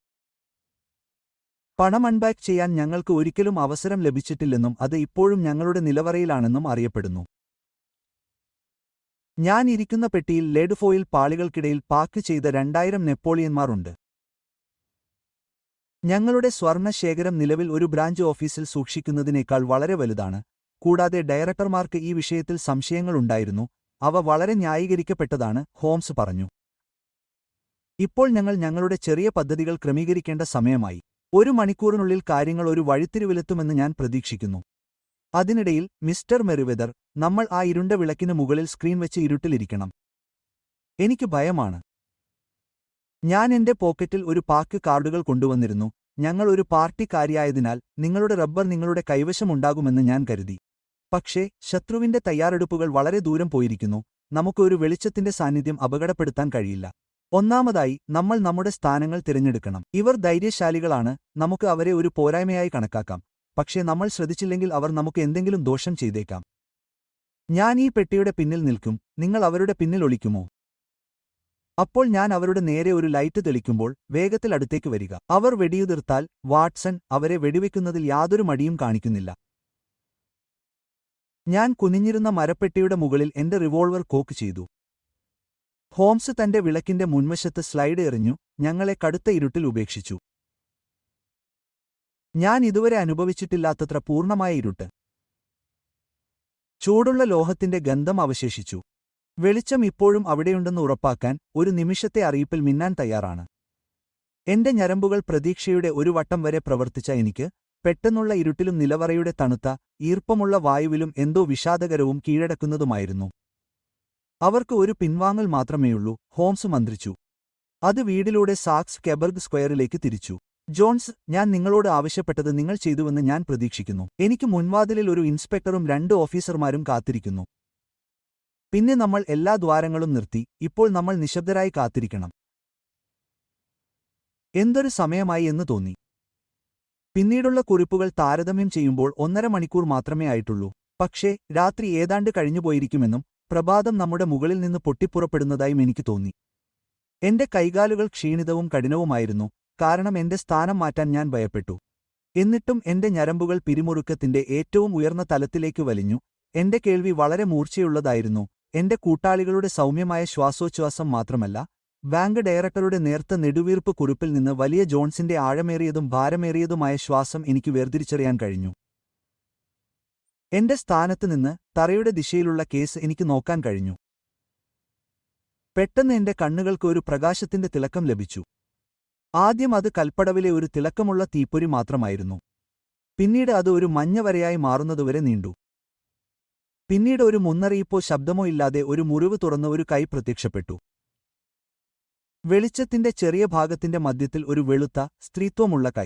പണം അൺബാക്ക് ചെയ്യാൻ ഞങ്ങൾക്ക് ഒരിക്കലും അവസരം ലഭിച്ചിട്ടില്ലെന്നും അത് ഇപ്പോഴും ഞങ്ങളുടെ നിലവറയിലാണെന്നും അറിയപ്പെടുന്നു ഞാൻ ഇരിക്കുന്ന പെട്ടിയിൽ ലെഡ് ഫോയിൽ പാളികൾക്കിടയിൽ പാക്ക് ചെയ്ത രണ്ടായിരം നെപ്പോളിയന്മാർ ഉണ്ട് ഞങ്ങളുടെ സ്വർണശേഖരം നിലവിൽ ഒരു ബ്രാഞ്ച് ഓഫീസിൽ സൂക്ഷിക്കുന്നതിനേക്കാൾ വളരെ വലുതാണ് കൂടാതെ ഡയറക്ടർമാർക്ക് ഈ വിഷയത്തിൽ സംശയങ്ങളുണ്ടായിരുന്നു അവ വളരെ ന്യായീകരിക്കപ്പെട്ടതാണ് ഹോംസ് പറഞ്ഞു ഇപ്പോൾ ഞങ്ങൾ ഞങ്ങളുടെ ചെറിയ പദ്ധതികൾ ക്രമീകരിക്കേണ്ട സമയമായി ഒരു മണിക്കൂറിനുള്ളിൽ കാര്യങ്ങൾ ഒരു വഴിത്തിരിവിലെത്തുമെന്ന് ഞാൻ പ്രതീക്ഷിക്കുന്നു അതിനിടയിൽ മിസ്റ്റർ മെറിവെദർ നമ്മൾ ആ ഇരുണ്ട വിളക്കിന് മുകളിൽ സ്ക്രീൻ വെച്ച് ഇരുട്ടിലിരിക്കണം എനിക്ക് ഭയമാണ് ഞാൻ എന്റെ പോക്കറ്റിൽ ഒരു പാക്ക് കാർഡുകൾ കൊണ്ടുവന്നിരുന്നു ഞങ്ങൾ ഒരു പാർട്ടിക്കാരിയായതിനാൽ നിങ്ങളുടെ റബ്ബർ നിങ്ങളുടെ കൈവശമുണ്ടാകുമെന്ന് ഞാൻ കരുതി പക്ഷേ ശത്രുവിന്റെ തയ്യാറെടുപ്പുകൾ വളരെ ദൂരം പോയിരിക്കുന്നു നമുക്ക് ഒരു വെളിച്ചത്തിന്റെ സാന്നിധ്യം അപകടപ്പെടുത്താൻ കഴിയില്ല ഒന്നാമതായി നമ്മൾ നമ്മുടെ സ്ഥാനങ്ങൾ തിരഞ്ഞെടുക്കണം ഇവർ ധൈര്യശാലികളാണ് നമുക്ക് അവരെ ഒരു പോരായ്മയായി കണക്കാക്കാം പക്ഷേ നമ്മൾ ശ്രദ്ധിച്ചില്ലെങ്കിൽ അവർ നമുക്ക് എന്തെങ്കിലും ദോഷം ചെയ്തേക്കാം ഞാൻ ഈ പെട്ടിയുടെ പിന്നിൽ നിൽക്കും നിങ്ങൾ അവരുടെ പിന്നിൽ ഒളിക്കുമോ അപ്പോൾ ഞാൻ അവരുടെ നേരെ ഒരു ലൈറ്റ് തെളിക്കുമ്പോൾ വേഗത്തിൽ അടുത്തേക്ക് വരിക അവർ വെടിയുതിർത്താൽ വാട്സൺ അവരെ വെടിവെക്കുന്നതിൽ യാതൊരു മടിയും കാണിക്കുന്നില്ല ഞാൻ കുനിഞ്ഞിരുന്ന മരപ്പെട്ടിയുടെ മുകളിൽ എന്റെ റിവോൾവർ കോക്ക് ചെയ്തു ഹോംസ് തന്റെ വിളക്കിന്റെ മുൻവശത്ത് സ്ലൈഡ് എറിഞ്ഞു ഞങ്ങളെ കടുത്ത ഇരുട്ടിൽ ഉപേക്ഷിച്ചു ഞാൻ ഇതുവരെ അനുഭവിച്ചിട്ടില്ലാത്തത്ര പൂർണ്ണമായ ഇരുട്ട് ചൂടുള്ള ലോഹത്തിന്റെ ഗന്ധം അവശേഷിച്ചു വെളിച്ചം ഇപ്പോഴും അവിടെയുണ്ടെന്ന് ഉറപ്പാക്കാൻ ഒരു നിമിഷത്തെ അറിയിപ്പിൽ മിന്നാൻ തയ്യാറാണ് എന്റെ ഞരമ്പുകൾ പ്രതീക്ഷയുടെ ഒരു വട്ടം വരെ പ്രവർത്തിച്ച എനിക്ക് പെട്ടെന്നുള്ള ഇരുട്ടിലും നിലവറയുടെ തണുത്ത ഈർപ്പമുള്ള വായുവിലും എന്തോ വിഷാദകരവും കീഴടക്കുന്നതുമായിരുന്നു അവർക്ക് ഒരു പിൻവാങ്ങൽ മാത്രമേയുള്ളൂ ഹോംസ് മന്ത്രിച്ചു അത് വീടിലൂടെ സാക്സ് കെബർഗ് സ്ക്വയറിലേക്ക് തിരിച്ചു ജോൺസ് ഞാൻ നിങ്ങളോട് ആവശ്യപ്പെട്ടത് നിങ്ങൾ ചെയ്തുവെന്ന് ഞാൻ പ്രതീക്ഷിക്കുന്നു എനിക്ക് മുൻവാതിലിൽ ഒരു ഇൻസ്പെക്ടറും രണ്ട് ഓഫീസർമാരും കാത്തിരിക്കുന്നു പിന്നെ നമ്മൾ എല്ലാ ദ്വാരങ്ങളും നിർത്തി ഇപ്പോൾ നമ്മൾ നിശബ്ദരായി കാത്തിരിക്കണം എന്തൊരു സമയമായി എന്ന് തോന്നി പിന്നീടുള്ള കുറിപ്പുകൾ താരതമ്യം ചെയ്യുമ്പോൾ ഒന്നര മണിക്കൂർ മാത്രമേ ആയിട്ടുള്ളൂ പക്ഷേ രാത്രി ഏതാണ്ട് കഴിഞ്ഞുപോയിരിക്കുമെന്നും പ്രഭാതം നമ്മുടെ മുകളിൽ നിന്ന് പൊട്ടിപ്പുറപ്പെടുന്നതായും എനിക്ക് തോന്നി എന്റെ കൈകാലുകൾ ക്ഷീണിതവും കഠിനവുമായിരുന്നു കാരണം എന്റെ സ്ഥാനം മാറ്റാൻ ഞാൻ ഭയപ്പെട്ടു എന്നിട്ടും എന്റെ ഞരമ്പുകൾ പിരിമുറുക്കത്തിന്റെ ഏറ്റവും ഉയർന്ന തലത്തിലേക്ക് വലിഞ്ഞു എന്റെ കേൾവി വളരെ മൂർച്ചയുള്ളതായിരുന്നു എന്റെ കൂട്ടാളികളുടെ സൗമ്യമായ ശ്വാസോച്ഛ്വാസം മാത്രമല്ല ബാങ്ക് ഡയറക്ടറുടെ നേർത്ത നെടുവീർപ്പ് കുറിപ്പിൽ നിന്ന് വലിയ ജോൺസിന്റെ ആഴമേറിയതും ഭാരമേറിയതുമായ ശ്വാസം എനിക്ക് വേർതിരിച്ചറിയാൻ കഴിഞ്ഞു എന്റെ സ്ഥാനത്ത് നിന്ന് തറയുടെ ദിശയിലുള്ള കേസ് എനിക്ക് നോക്കാൻ കഴിഞ്ഞു പെട്ടെന്ന് എന്റെ കണ്ണുകൾക്ക് ഒരു പ്രകാശത്തിന്റെ തിളക്കം ലഭിച്ചു ആദ്യം അത് കൽപ്പടവിലെ ഒരു തിളക്കമുള്ള തീപ്പൊരി മാത്രമായിരുന്നു പിന്നീട് അത് ഒരു മഞ്ഞവരയായി മാറുന്നതുവരെ നീണ്ടു പിന്നീട് ഒരു മുന്നറിയിപ്പോ ശബ്ദമോ ഇല്ലാതെ ഒരു മുറിവ് തുറന്ന് ഒരു കൈ പ്രത്യക്ഷപ്പെട്ടു വെളിച്ചത്തിന്റെ ചെറിയ ഭാഗത്തിന്റെ മധ്യത്തിൽ ഒരു വെളുത്ത സ്ത്രീത്വമുള്ള കൈ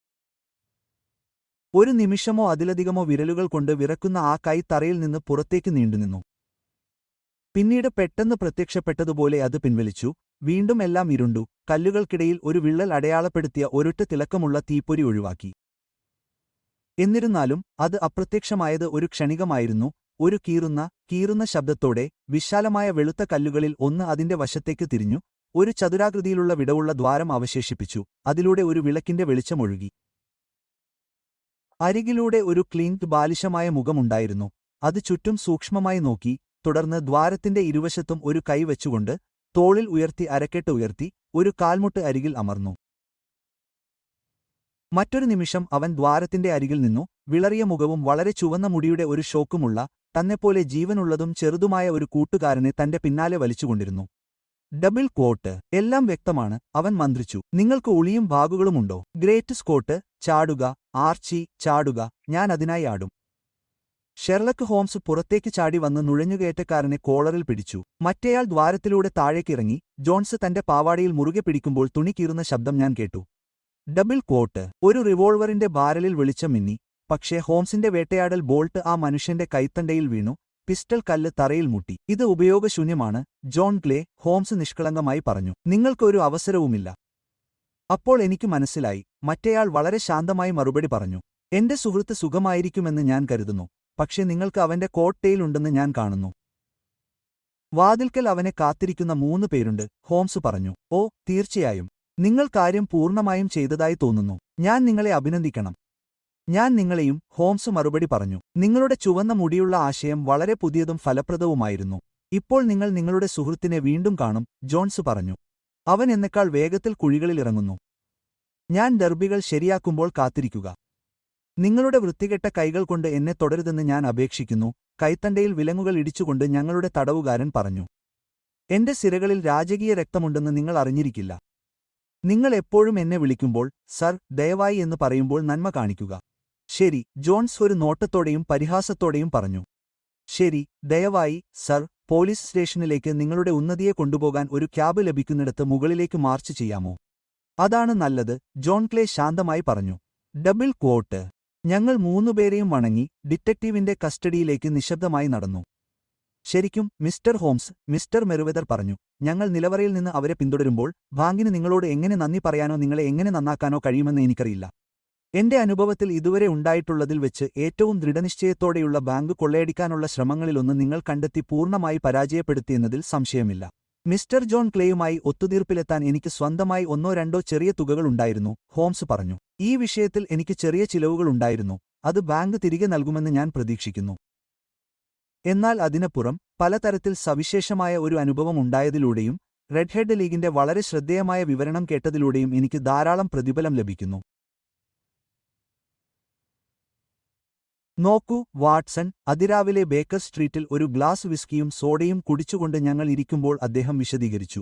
ഒരു നിമിഷമോ അതിലധികമോ വിരലുകൾ കൊണ്ട് വിറക്കുന്ന ആ കൈ തറയിൽ നിന്ന് പുറത്തേക്ക് നീണ്ടുനിന്നു പിന്നീട് പെട്ടെന്ന് പ്രത്യക്ഷപ്പെട്ടതുപോലെ അത് പിൻവലിച്ചു വീണ്ടും എല്ലാം ഇരുണ്ടു കല്ലുകൾക്കിടയിൽ ഒരു വിള്ളൽ അടയാളപ്പെടുത്തിയ ഒരൊട്ട് തിളക്കമുള്ള തീപ്പൊരി ഒഴിവാക്കി എന്നിരുന്നാലും അത് അപ്രത്യക്ഷമായത് ഒരു ക്ഷണികമായിരുന്നു ഒരു കീറുന്ന കീറുന്ന ശബ്ദത്തോടെ വിശാലമായ വെളുത്ത കല്ലുകളിൽ ഒന്ന് അതിന്റെ വശത്തേക്ക് തിരിഞ്ഞു ഒരു ചതുരാകൃതിയിലുള്ള വിടവുള്ള ദ്വാരം അവശേഷിപ്പിച്ചു അതിലൂടെ ഒരു വിളക്കിന്റെ വെളിച്ചമൊഴുകി അരികിലൂടെ ഒരു ക്ലീൻഡ് ബാലിശമായ മുഖമുണ്ടായിരുന്നു അത് ചുറ്റും സൂക്ഷ്മമായി നോക്കി തുടർന്ന് ദ്വാരത്തിന്റെ ഇരുവശത്തും ഒരു കൈ വെച്ചുകൊണ്ട് തോളിൽ ഉയർത്തി അരക്കെട്ട് ഉയർത്തി ഒരു കാൽമുട്ട് അരികിൽ അമർന്നു മറ്റൊരു നിമിഷം അവൻ ദ്വാരത്തിന്റെ അരികിൽ നിന്നു വിളറിയ മുഖവും വളരെ ചുവന്ന മുടിയുടെ ഒരു ഷോക്കുമുള്ള തന്നെപ്പോലെ ജീവനുള്ളതും ചെറുതുമായ ഒരു കൂട്ടുകാരനെ തന്റെ പിന്നാലെ വലിച്ചുകൊണ്ടിരുന്നു ഡബിൾ ക്വോട്ട് എല്ലാം വ്യക്തമാണ് അവൻ മന്ത്രിച്ചു നിങ്ങൾക്ക് ഉളിയും ഭാഗുകളുമുണ്ടോ ഗ്രേറ്റ് സ്കോട്ട് ചാടുക ആർച്ചി ചാടുക ഞാൻ അതിനായി ആടും ഷെർലക്ക് ഹോംസ് പുറത്തേക്ക് ചാടി വന്ന് നുഴഞ്ഞുകയറ്റക്കാരനെ കോളറിൽ പിടിച്ചു മറ്റേയാൾ ദ്വാരത്തിലൂടെ താഴേക്കിറങ്ങി ജോൺസ് തന്റെ പാവാടയിൽ മുറുകെ പിടിക്കുമ്പോൾ തുണി കീറുന്ന ശബ്ദം ഞാൻ കേട്ടു ഡബിൾ ക്വോട്ട് ഒരു റിവോൾവറിന്റെ ബാരലിൽ വെളിച്ചം മിന്നി പക്ഷേ ഹോംസിന്റെ വേട്ടയാടൽ ബോൾട്ട് ആ മനുഷ്യന്റെ കൈത്തണ്ടയിൽ വീണു പിസ്റ്റൾ കല്ല് തറയിൽ മുട്ടി ഇത് ഉപയോഗശൂന്യമാണ് ജോൺ ക്ലേ ഹോംസ് നിഷ്കളങ്കമായി പറഞ്ഞു നിങ്ങൾക്കൊരു അവസരവുമില്ല അപ്പോൾ എനിക്ക് മനസ്സിലായി മറ്റേയാൾ വളരെ ശാന്തമായി മറുപടി പറഞ്ഞു എന്റെ സുഹൃത്ത് സുഖമായിരിക്കുമെന്ന് ഞാൻ കരുതുന്നു പക്ഷേ നിങ്ങൾക്ക് അവന്റെ കോട്ടയിലുണ്ടെന്ന് ഞാൻ കാണുന്നു വാതിൽക്കൽ അവനെ കാത്തിരിക്കുന്ന മൂന്ന് പേരുണ്ട് ഹോംസ് പറഞ്ഞു ഓ തീർച്ചയായും നിങ്ങൾ കാര്യം പൂർണ്ണമായും ചെയ്തതായി തോന്നുന്നു ഞാൻ നിങ്ങളെ അഭിനന്ദിക്കണം ഞാൻ നിങ്ങളെയും ഹോംസ് മറുപടി പറഞ്ഞു നിങ്ങളുടെ ചുവന്ന മുടിയുള്ള ആശയം വളരെ പുതിയതും ഫലപ്രദവുമായിരുന്നു ഇപ്പോൾ നിങ്ങൾ നിങ്ങളുടെ സുഹൃത്തിനെ വീണ്ടും കാണും ജോൺസ് പറഞ്ഞു അവൻ എന്നെക്കാൾ വേഗത്തിൽ കുഴികളിൽ ഇറങ്ങുന്നു ഞാൻ ഡർബികൾ ശരിയാക്കുമ്പോൾ കാത്തിരിക്കുക നിങ്ങളുടെ വൃത്തികെട്ട കൈകൾ കൊണ്ട് എന്നെ തുടരുതെന്ന് ഞാൻ അപേക്ഷിക്കുന്നു കൈത്തണ്ടയിൽ വിലങ്ങുകൾ ഇടിച്ചുകൊണ്ട് ഞങ്ങളുടെ തടവുകാരൻ പറഞ്ഞു എന്റെ സിരകളിൽ രാജകീയ രക്തമുണ്ടെന്ന് നിങ്ങൾ അറിഞ്ഞിരിക്കില്ല നിങ്ങൾ എപ്പോഴും എന്നെ വിളിക്കുമ്പോൾ സർ ദയവായി എന്ന് പറയുമ്പോൾ നന്മ കാണിക്കുക ശരി ജോൺസ് ഒരു നോട്ടത്തോടെയും പരിഹാസത്തോടെയും പറഞ്ഞു ശരി ദയവായി സർ പോലീസ് സ്റ്റേഷനിലേക്ക് നിങ്ങളുടെ ഉന്നതിയെ കൊണ്ടുപോകാൻ ഒരു ക്യാബ് ലഭിക്കുന്നിടത്ത് മുകളിലേക്ക് മാർച്ച് ചെയ്യാമോ അതാണ് നല്ലത് ജോൺ ക്ലേ ശാന്തമായി പറഞ്ഞു ഡബിൾ ക്വോട്ട് ഞങ്ങൾ മൂന്നുപേരെയും വണങ്ങി ഡിറ്റക്റ്റീവിന്റെ കസ്റ്റഡിയിലേക്ക് നിശബ്ദമായി നടന്നു ശരിക്കും മിസ്റ്റർ ഹോംസ് മിസ്റ്റർ മെറുവെദർ പറഞ്ഞു ഞങ്ങൾ നിലവറയിൽ നിന്ന് അവരെ പിന്തുടരുമ്പോൾ ബാങ്കിന് നിങ്ങളോട് എങ്ങനെ നന്ദി പറയാനോ നിങ്ങളെ എങ്ങനെ നന്നാക്കാനോ കഴിയുമെന്ന് എനിക്കറിയില്ല എന്റെ അനുഭവത്തിൽ ഇതുവരെ ഉണ്ടായിട്ടുള്ളതിൽ വെച്ച് ഏറ്റവും ദൃഢനിശ്ചയത്തോടെയുള്ള ബാങ്ക് കൊള്ളയടിക്കാനുള്ള ശ്രമങ്ങളിലൊന്ന് നിങ്ങൾ കണ്ടെത്തി പൂർണ്ണമായി പരാജയപ്പെടുത്തിയെന്നതിൽ സംശയമില്ല മിസ്റ്റർ ജോൺ ക്ലേയുമായി ഒത്തുതീർപ്പിലെത്താൻ എനിക്ക് സ്വന്തമായി ഒന്നോ രണ്ടോ ചെറിയ തുകകളുണ്ടായിരുന്നു ഹോംസ് പറഞ്ഞു ഈ വിഷയത്തിൽ എനിക്ക് ചെറിയ ചിലവുകളുണ്ടായിരുന്നു അത് ബാങ്ക് തിരികെ നൽകുമെന്ന് ഞാൻ പ്രതീക്ഷിക്കുന്നു എന്നാൽ അതിനപ്പുറം പലതരത്തിൽ സവിശേഷമായ ഒരു അനുഭവം ഉണ്ടായതിലൂടെയും റെഡ് ഹെഡ് ലീഗിന്റെ വളരെ ശ്രദ്ധേയമായ വിവരണം കേട്ടതിലൂടെയും എനിക്ക് ധാരാളം പ്രതിഫലം ലഭിക്കുന്നു നോക്കൂ വാട്സൺ അതിരാവിലെ ബേക്കർ സ്ട്രീറ്റിൽ ഒരു ഗ്ലാസ് വിസ്കിയും സോഡയും കുടിച്ചുകൊണ്ട് ഞങ്ങൾ ഇരിക്കുമ്പോൾ അദ്ദേഹം വിശദീകരിച്ചു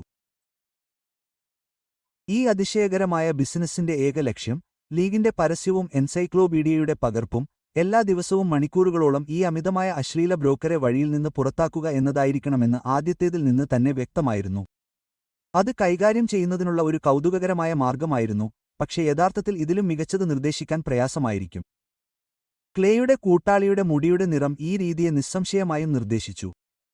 ഈ അതിശയകരമായ ബിസിനസിന്റെ ഏക ലക്ഷ്യം ലീഗിന്റെ പരസ്യവും എൻസൈക്ലോപീഡിയയുടെ പകർപ്പും എല്ലാ ദിവസവും മണിക്കൂറുകളോളം ഈ അമിതമായ അശ്ലീല ബ്രോക്കറെ വഴിയിൽ നിന്ന് പുറത്താക്കുക എന്നതായിരിക്കണമെന്ന് ആദ്യത്തേതിൽ നിന്ന് തന്നെ വ്യക്തമായിരുന്നു അത് കൈകാര്യം ചെയ്യുന്നതിനുള്ള ഒരു കൗതുകകരമായ മാർഗമായിരുന്നു പക്ഷേ യഥാർത്ഥത്തിൽ ഇതിലും മികച്ചത് നിർദ്ദേശിക്കാൻ പ്രയാസമായിരിക്കും ക്ലേയുടെ കൂട്ടാളിയുടെ മുടിയുടെ നിറം ഈ രീതിയെ നിസ്സംശയമായും നിർദ്ദേശിച്ചു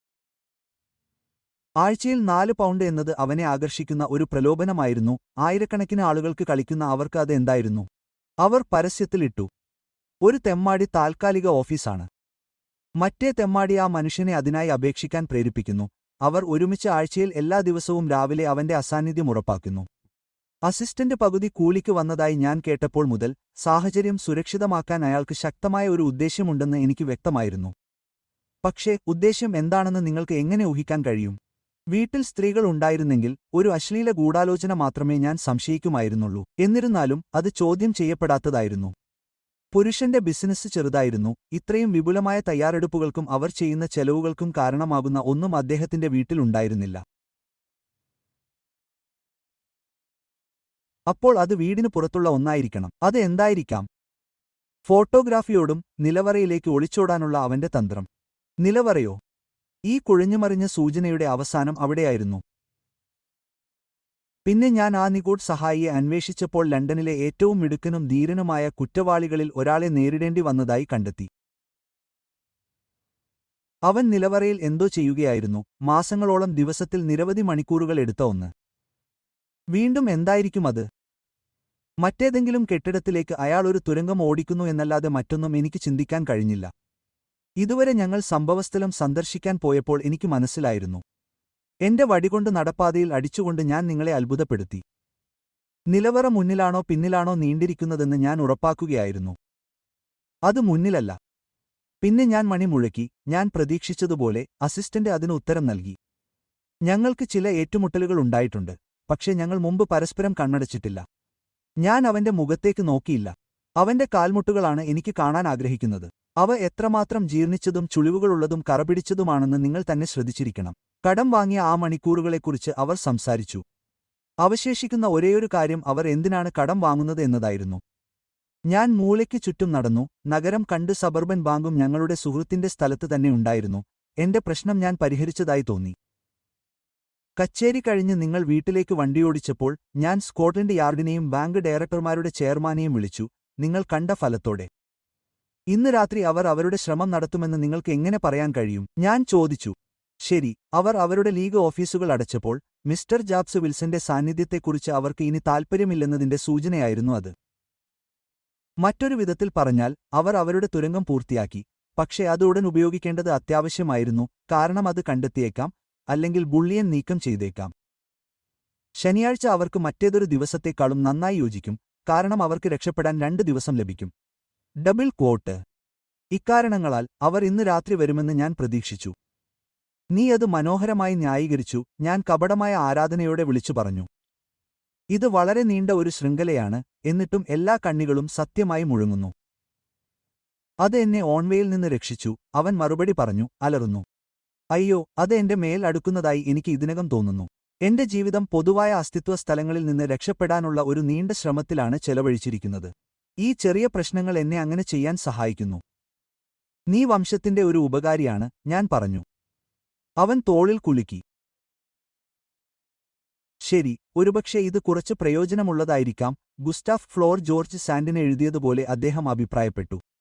ആഴ്ചയിൽ നാല് പൗണ്ട് എന്നത് അവനെ ആകർഷിക്കുന്ന ഒരു പ്രലോഭനമായിരുന്നു ആയിരക്കണക്കിന് ആളുകൾക്ക് കളിക്കുന്ന അവർക്ക് അത് എന്തായിരുന്നു അവർ പരസ്യത്തിലിട്ടു ഒരു തെമ്മാടി താൽക്കാലിക ഓഫീസാണ് മറ്റേ തെമ്മാടി ആ മനുഷ്യനെ അതിനായി അപേക്ഷിക്കാൻ പ്രേരിപ്പിക്കുന്നു അവർ ഒരുമിച്ച് ആഴ്ചയിൽ എല്ലാ ദിവസവും രാവിലെ അവന്റെ അസാന്നിധ്യം ഉറപ്പാക്കുന്നു അസിസ്റ്റന്റ് പകുതി കൂലിക്ക് വന്നതായി ഞാൻ കേട്ടപ്പോൾ മുതൽ സാഹചര്യം സുരക്ഷിതമാക്കാൻ അയാൾക്ക് ശക്തമായ ഒരു ഉദ്ദേശ്യമുണ്ടെന്ന് എനിക്ക് വ്യക്തമായിരുന്നു പക്ഷേ ഉദ്ദേശ്യം എന്താണെന്ന് നിങ്ങൾക്ക് എങ്ങനെ ഊഹിക്കാൻ കഴിയും വീട്ടിൽ സ്ത്രീകൾ ഉണ്ടായിരുന്നെങ്കിൽ ഒരു അശ്ലീല ഗൂഢാലോചന മാത്രമേ ഞാൻ സംശയിക്കുമായിരുന്നുള്ളൂ എന്നിരുന്നാലും അത് ചോദ്യം ചെയ്യപ്പെടാത്തതായിരുന്നു പുരുഷന്റെ ബിസിനസ് ചെറുതായിരുന്നു ഇത്രയും വിപുലമായ തയ്യാറെടുപ്പുകൾക്കും അവർ ചെയ്യുന്ന ചെലവുകൾക്കും കാരണമാകുന്ന ഒന്നും അദ്ദേഹത്തിന്റെ വീട്ടിലുണ്ടായിരുന്നില്ല അപ്പോൾ അത് വീടിന് പുറത്തുള്ള ഒന്നായിരിക്കണം അത് എന്തായിരിക്കാം ഫോട്ടോഗ്രാഫിയോടും നിലവറയിലേക്ക് ഒളിച്ചോടാനുള്ള അവന്റെ തന്ത്രം നിലവറയോ ഈ കുഴഞ്ഞുമറിഞ്ഞ സൂചനയുടെ അവസാനം അവിടെയായിരുന്നു പിന്നെ ഞാൻ ആ നിഗൂഢ് സഹായിയെ അന്വേഷിച്ചപ്പോൾ ലണ്ടനിലെ ഏറ്റവും മിടുക്കനും ധീരനുമായ കുറ്റവാളികളിൽ ഒരാളെ നേരിടേണ്ടി വന്നതായി കണ്ടെത്തി അവൻ നിലവറയിൽ എന്തോ ചെയ്യുകയായിരുന്നു മാസങ്ങളോളം ദിവസത്തിൽ നിരവധി മണിക്കൂറുകൾ എടുത്ത ഒന്ന് വീണ്ടും എന്തായിരിക്കും അത് മറ്റേതെങ്കിലും കെട്ടിടത്തിലേക്ക് അയാൾ ഒരു തുരങ്കം ഓടിക്കുന്നു എന്നല്ലാതെ മറ്റൊന്നും എനിക്ക് ചിന്തിക്കാൻ കഴിഞ്ഞില്ല ഇതുവരെ ഞങ്ങൾ സംഭവസ്ഥലം സന്ദർശിക്കാൻ പോയപ്പോൾ എനിക്ക് മനസ്സിലായിരുന്നു എന്റെ വടികൊണ്ട് നടപ്പാതയിൽ അടിച്ചുകൊണ്ട് ഞാൻ നിങ്ങളെ അത്ഭുതപ്പെടുത്തി നിലവറ മുന്നിലാണോ പിന്നിലാണോ നീണ്ടിരിക്കുന്നതെന്ന് ഞാൻ ഉറപ്പാക്കുകയായിരുന്നു അത് മുന്നിലല്ല പിന്നെ ഞാൻ മണി മുഴക്കി ഞാൻ പ്രതീക്ഷിച്ചതുപോലെ അസിസ്റ്റന്റ് അതിന് ഉത്തരം നൽകി ഞങ്ങൾക്ക് ചില ഏറ്റുമുട്ടലുകൾ ഉണ്ടായിട്ടുണ്ട് പക്ഷേ ഞങ്ങൾ മുമ്പ് പരസ്പരം കണ്ണടച്ചിട്ടില്ല ഞാൻ അവന്റെ മുഖത്തേക്ക് നോക്കിയില്ല അവന്റെ കാൽമുട്ടുകളാണ് എനിക്ക് കാണാൻ ആഗ്രഹിക്കുന്നത് അവ എത്രമാത്രം ജീർണിച്ചതും ചുളിവുകളുള്ളതും കറപിടിച്ചതുമാണെന്ന് നിങ്ങൾ തന്നെ ശ്രദ്ധിച്ചിരിക്കണം കടം വാങ്ങിയ ആ മണിക്കൂറുകളെക്കുറിച്ച് അവർ സംസാരിച്ചു അവശേഷിക്കുന്ന ഒരേയൊരു കാര്യം അവർ എന്തിനാണ് കടം വാങ്ങുന്നത് എന്നതായിരുന്നു ഞാൻ മൂലയ്ക്ക് ചുറ്റും നടന്നു നഗരം കണ്ട് സബർബൻ ബാങ്കും ഞങ്ങളുടെ സുഹൃത്തിന്റെ സ്ഥലത്ത് തന്നെ ഉണ്ടായിരുന്നു എന്റെ പ്രശ്നം ഞാൻ പരിഹരിച്ചതായി തോന്നി കച്ചേരി കഴിഞ്ഞ് നിങ്ങൾ വീട്ടിലേക്ക് വണ്ടിയോടിച്ചപ്പോൾ ഞാൻ സ്കോട്ട്ലൻഡ് യാർഡിനെയും ബാങ്ക് ഡയറക്ടർമാരുടെ ചെയർമാനെയും വിളിച്ചു നിങ്ങൾ കണ്ട ഫലത്തോടെ ഇന്ന് രാത്രി അവർ അവരുടെ ശ്രമം നടത്തുമെന്ന് നിങ്ങൾക്ക് എങ്ങനെ പറയാൻ കഴിയും ഞാൻ ചോദിച്ചു ശരി അവർ അവരുടെ ലീഗ് ഓഫീസുകൾ അടച്ചപ്പോൾ മിസ്റ്റർ ജാബ്സ് വിൽസന്റെ സാന്നിധ്യത്തെക്കുറിച്ച് അവർക്ക് ഇനി താൽപ്പര്യമില്ലെന്നതിന്റെ സൂചനയായിരുന്നു അത് മറ്റൊരു വിധത്തിൽ പറഞ്ഞാൽ അവർ അവരുടെ തുരങ്കം പൂർത്തിയാക്കി പക്ഷേ അത് ഉടൻ ഉപയോഗിക്കേണ്ടത് അത്യാവശ്യമായിരുന്നു കാരണം അത് കണ്ടെത്തിയേക്കാം അല്ലെങ്കിൽ ബുള്ളിയൻ നീക്കം ചെയ്തേക്കാം ശനിയാഴ്ച അവർക്ക് മറ്റേതൊരു ദിവസത്തേക്കാളും നന്നായി യോജിക്കും കാരണം അവർക്ക് രക്ഷപ്പെടാൻ രണ്ട് ദിവസം ലഭിക്കും ഡബിൾ ക്വോട്ട് ഇക്കാരണങ്ങളാൽ അവർ ഇന്ന് രാത്രി വരുമെന്ന് ഞാൻ പ്രതീക്ഷിച്ചു നീ അത് മനോഹരമായി ന്യായീകരിച്ചു ഞാൻ കപടമായ ആരാധനയോടെ വിളിച്ചു പറഞ്ഞു ഇത് വളരെ നീണ്ട ഒരു ശൃംഖലയാണ് എന്നിട്ടും എല്ലാ കണ്ണികളും സത്യമായി മുഴുങ്ങുന്നു അത് എന്നെ ഓൺവേയിൽ നിന്ന് രക്ഷിച്ചു അവൻ മറുപടി പറഞ്ഞു അലറുന്നു അയ്യോ അത് എന്റെ മേൽ അടുക്കുന്നതായി എനിക്ക് ഇതിനകം തോന്നുന്നു എന്റെ ജീവിതം പൊതുവായ അസ്തിത്വ സ്ഥലങ്ങളിൽ നിന്ന് രക്ഷപ്പെടാനുള്ള ഒരു നീണ്ട ശ്രമത്തിലാണ് ചെലവഴിച്ചിരിക്കുന്നത് ഈ ചെറിയ പ്രശ്നങ്ങൾ എന്നെ അങ്ങനെ ചെയ്യാൻ സഹായിക്കുന്നു നീ വംശത്തിന്റെ ഒരു ഉപകാരിയാണ് ഞാൻ പറഞ്ഞു അവൻ തോളിൽ കുലുക്കി ശരി ഒരുപക്ഷെ ഇത് കുറച്ച് പ്രയോജനമുള്ളതായിരിക്കാം ഗുസ്റ്റാഫ് ഫ്ലോർ ജോർജ് സാൻഡിന് എഴുതിയതുപോലെ അദ്ദേഹം അഭിപ്രായപ്പെട്ടു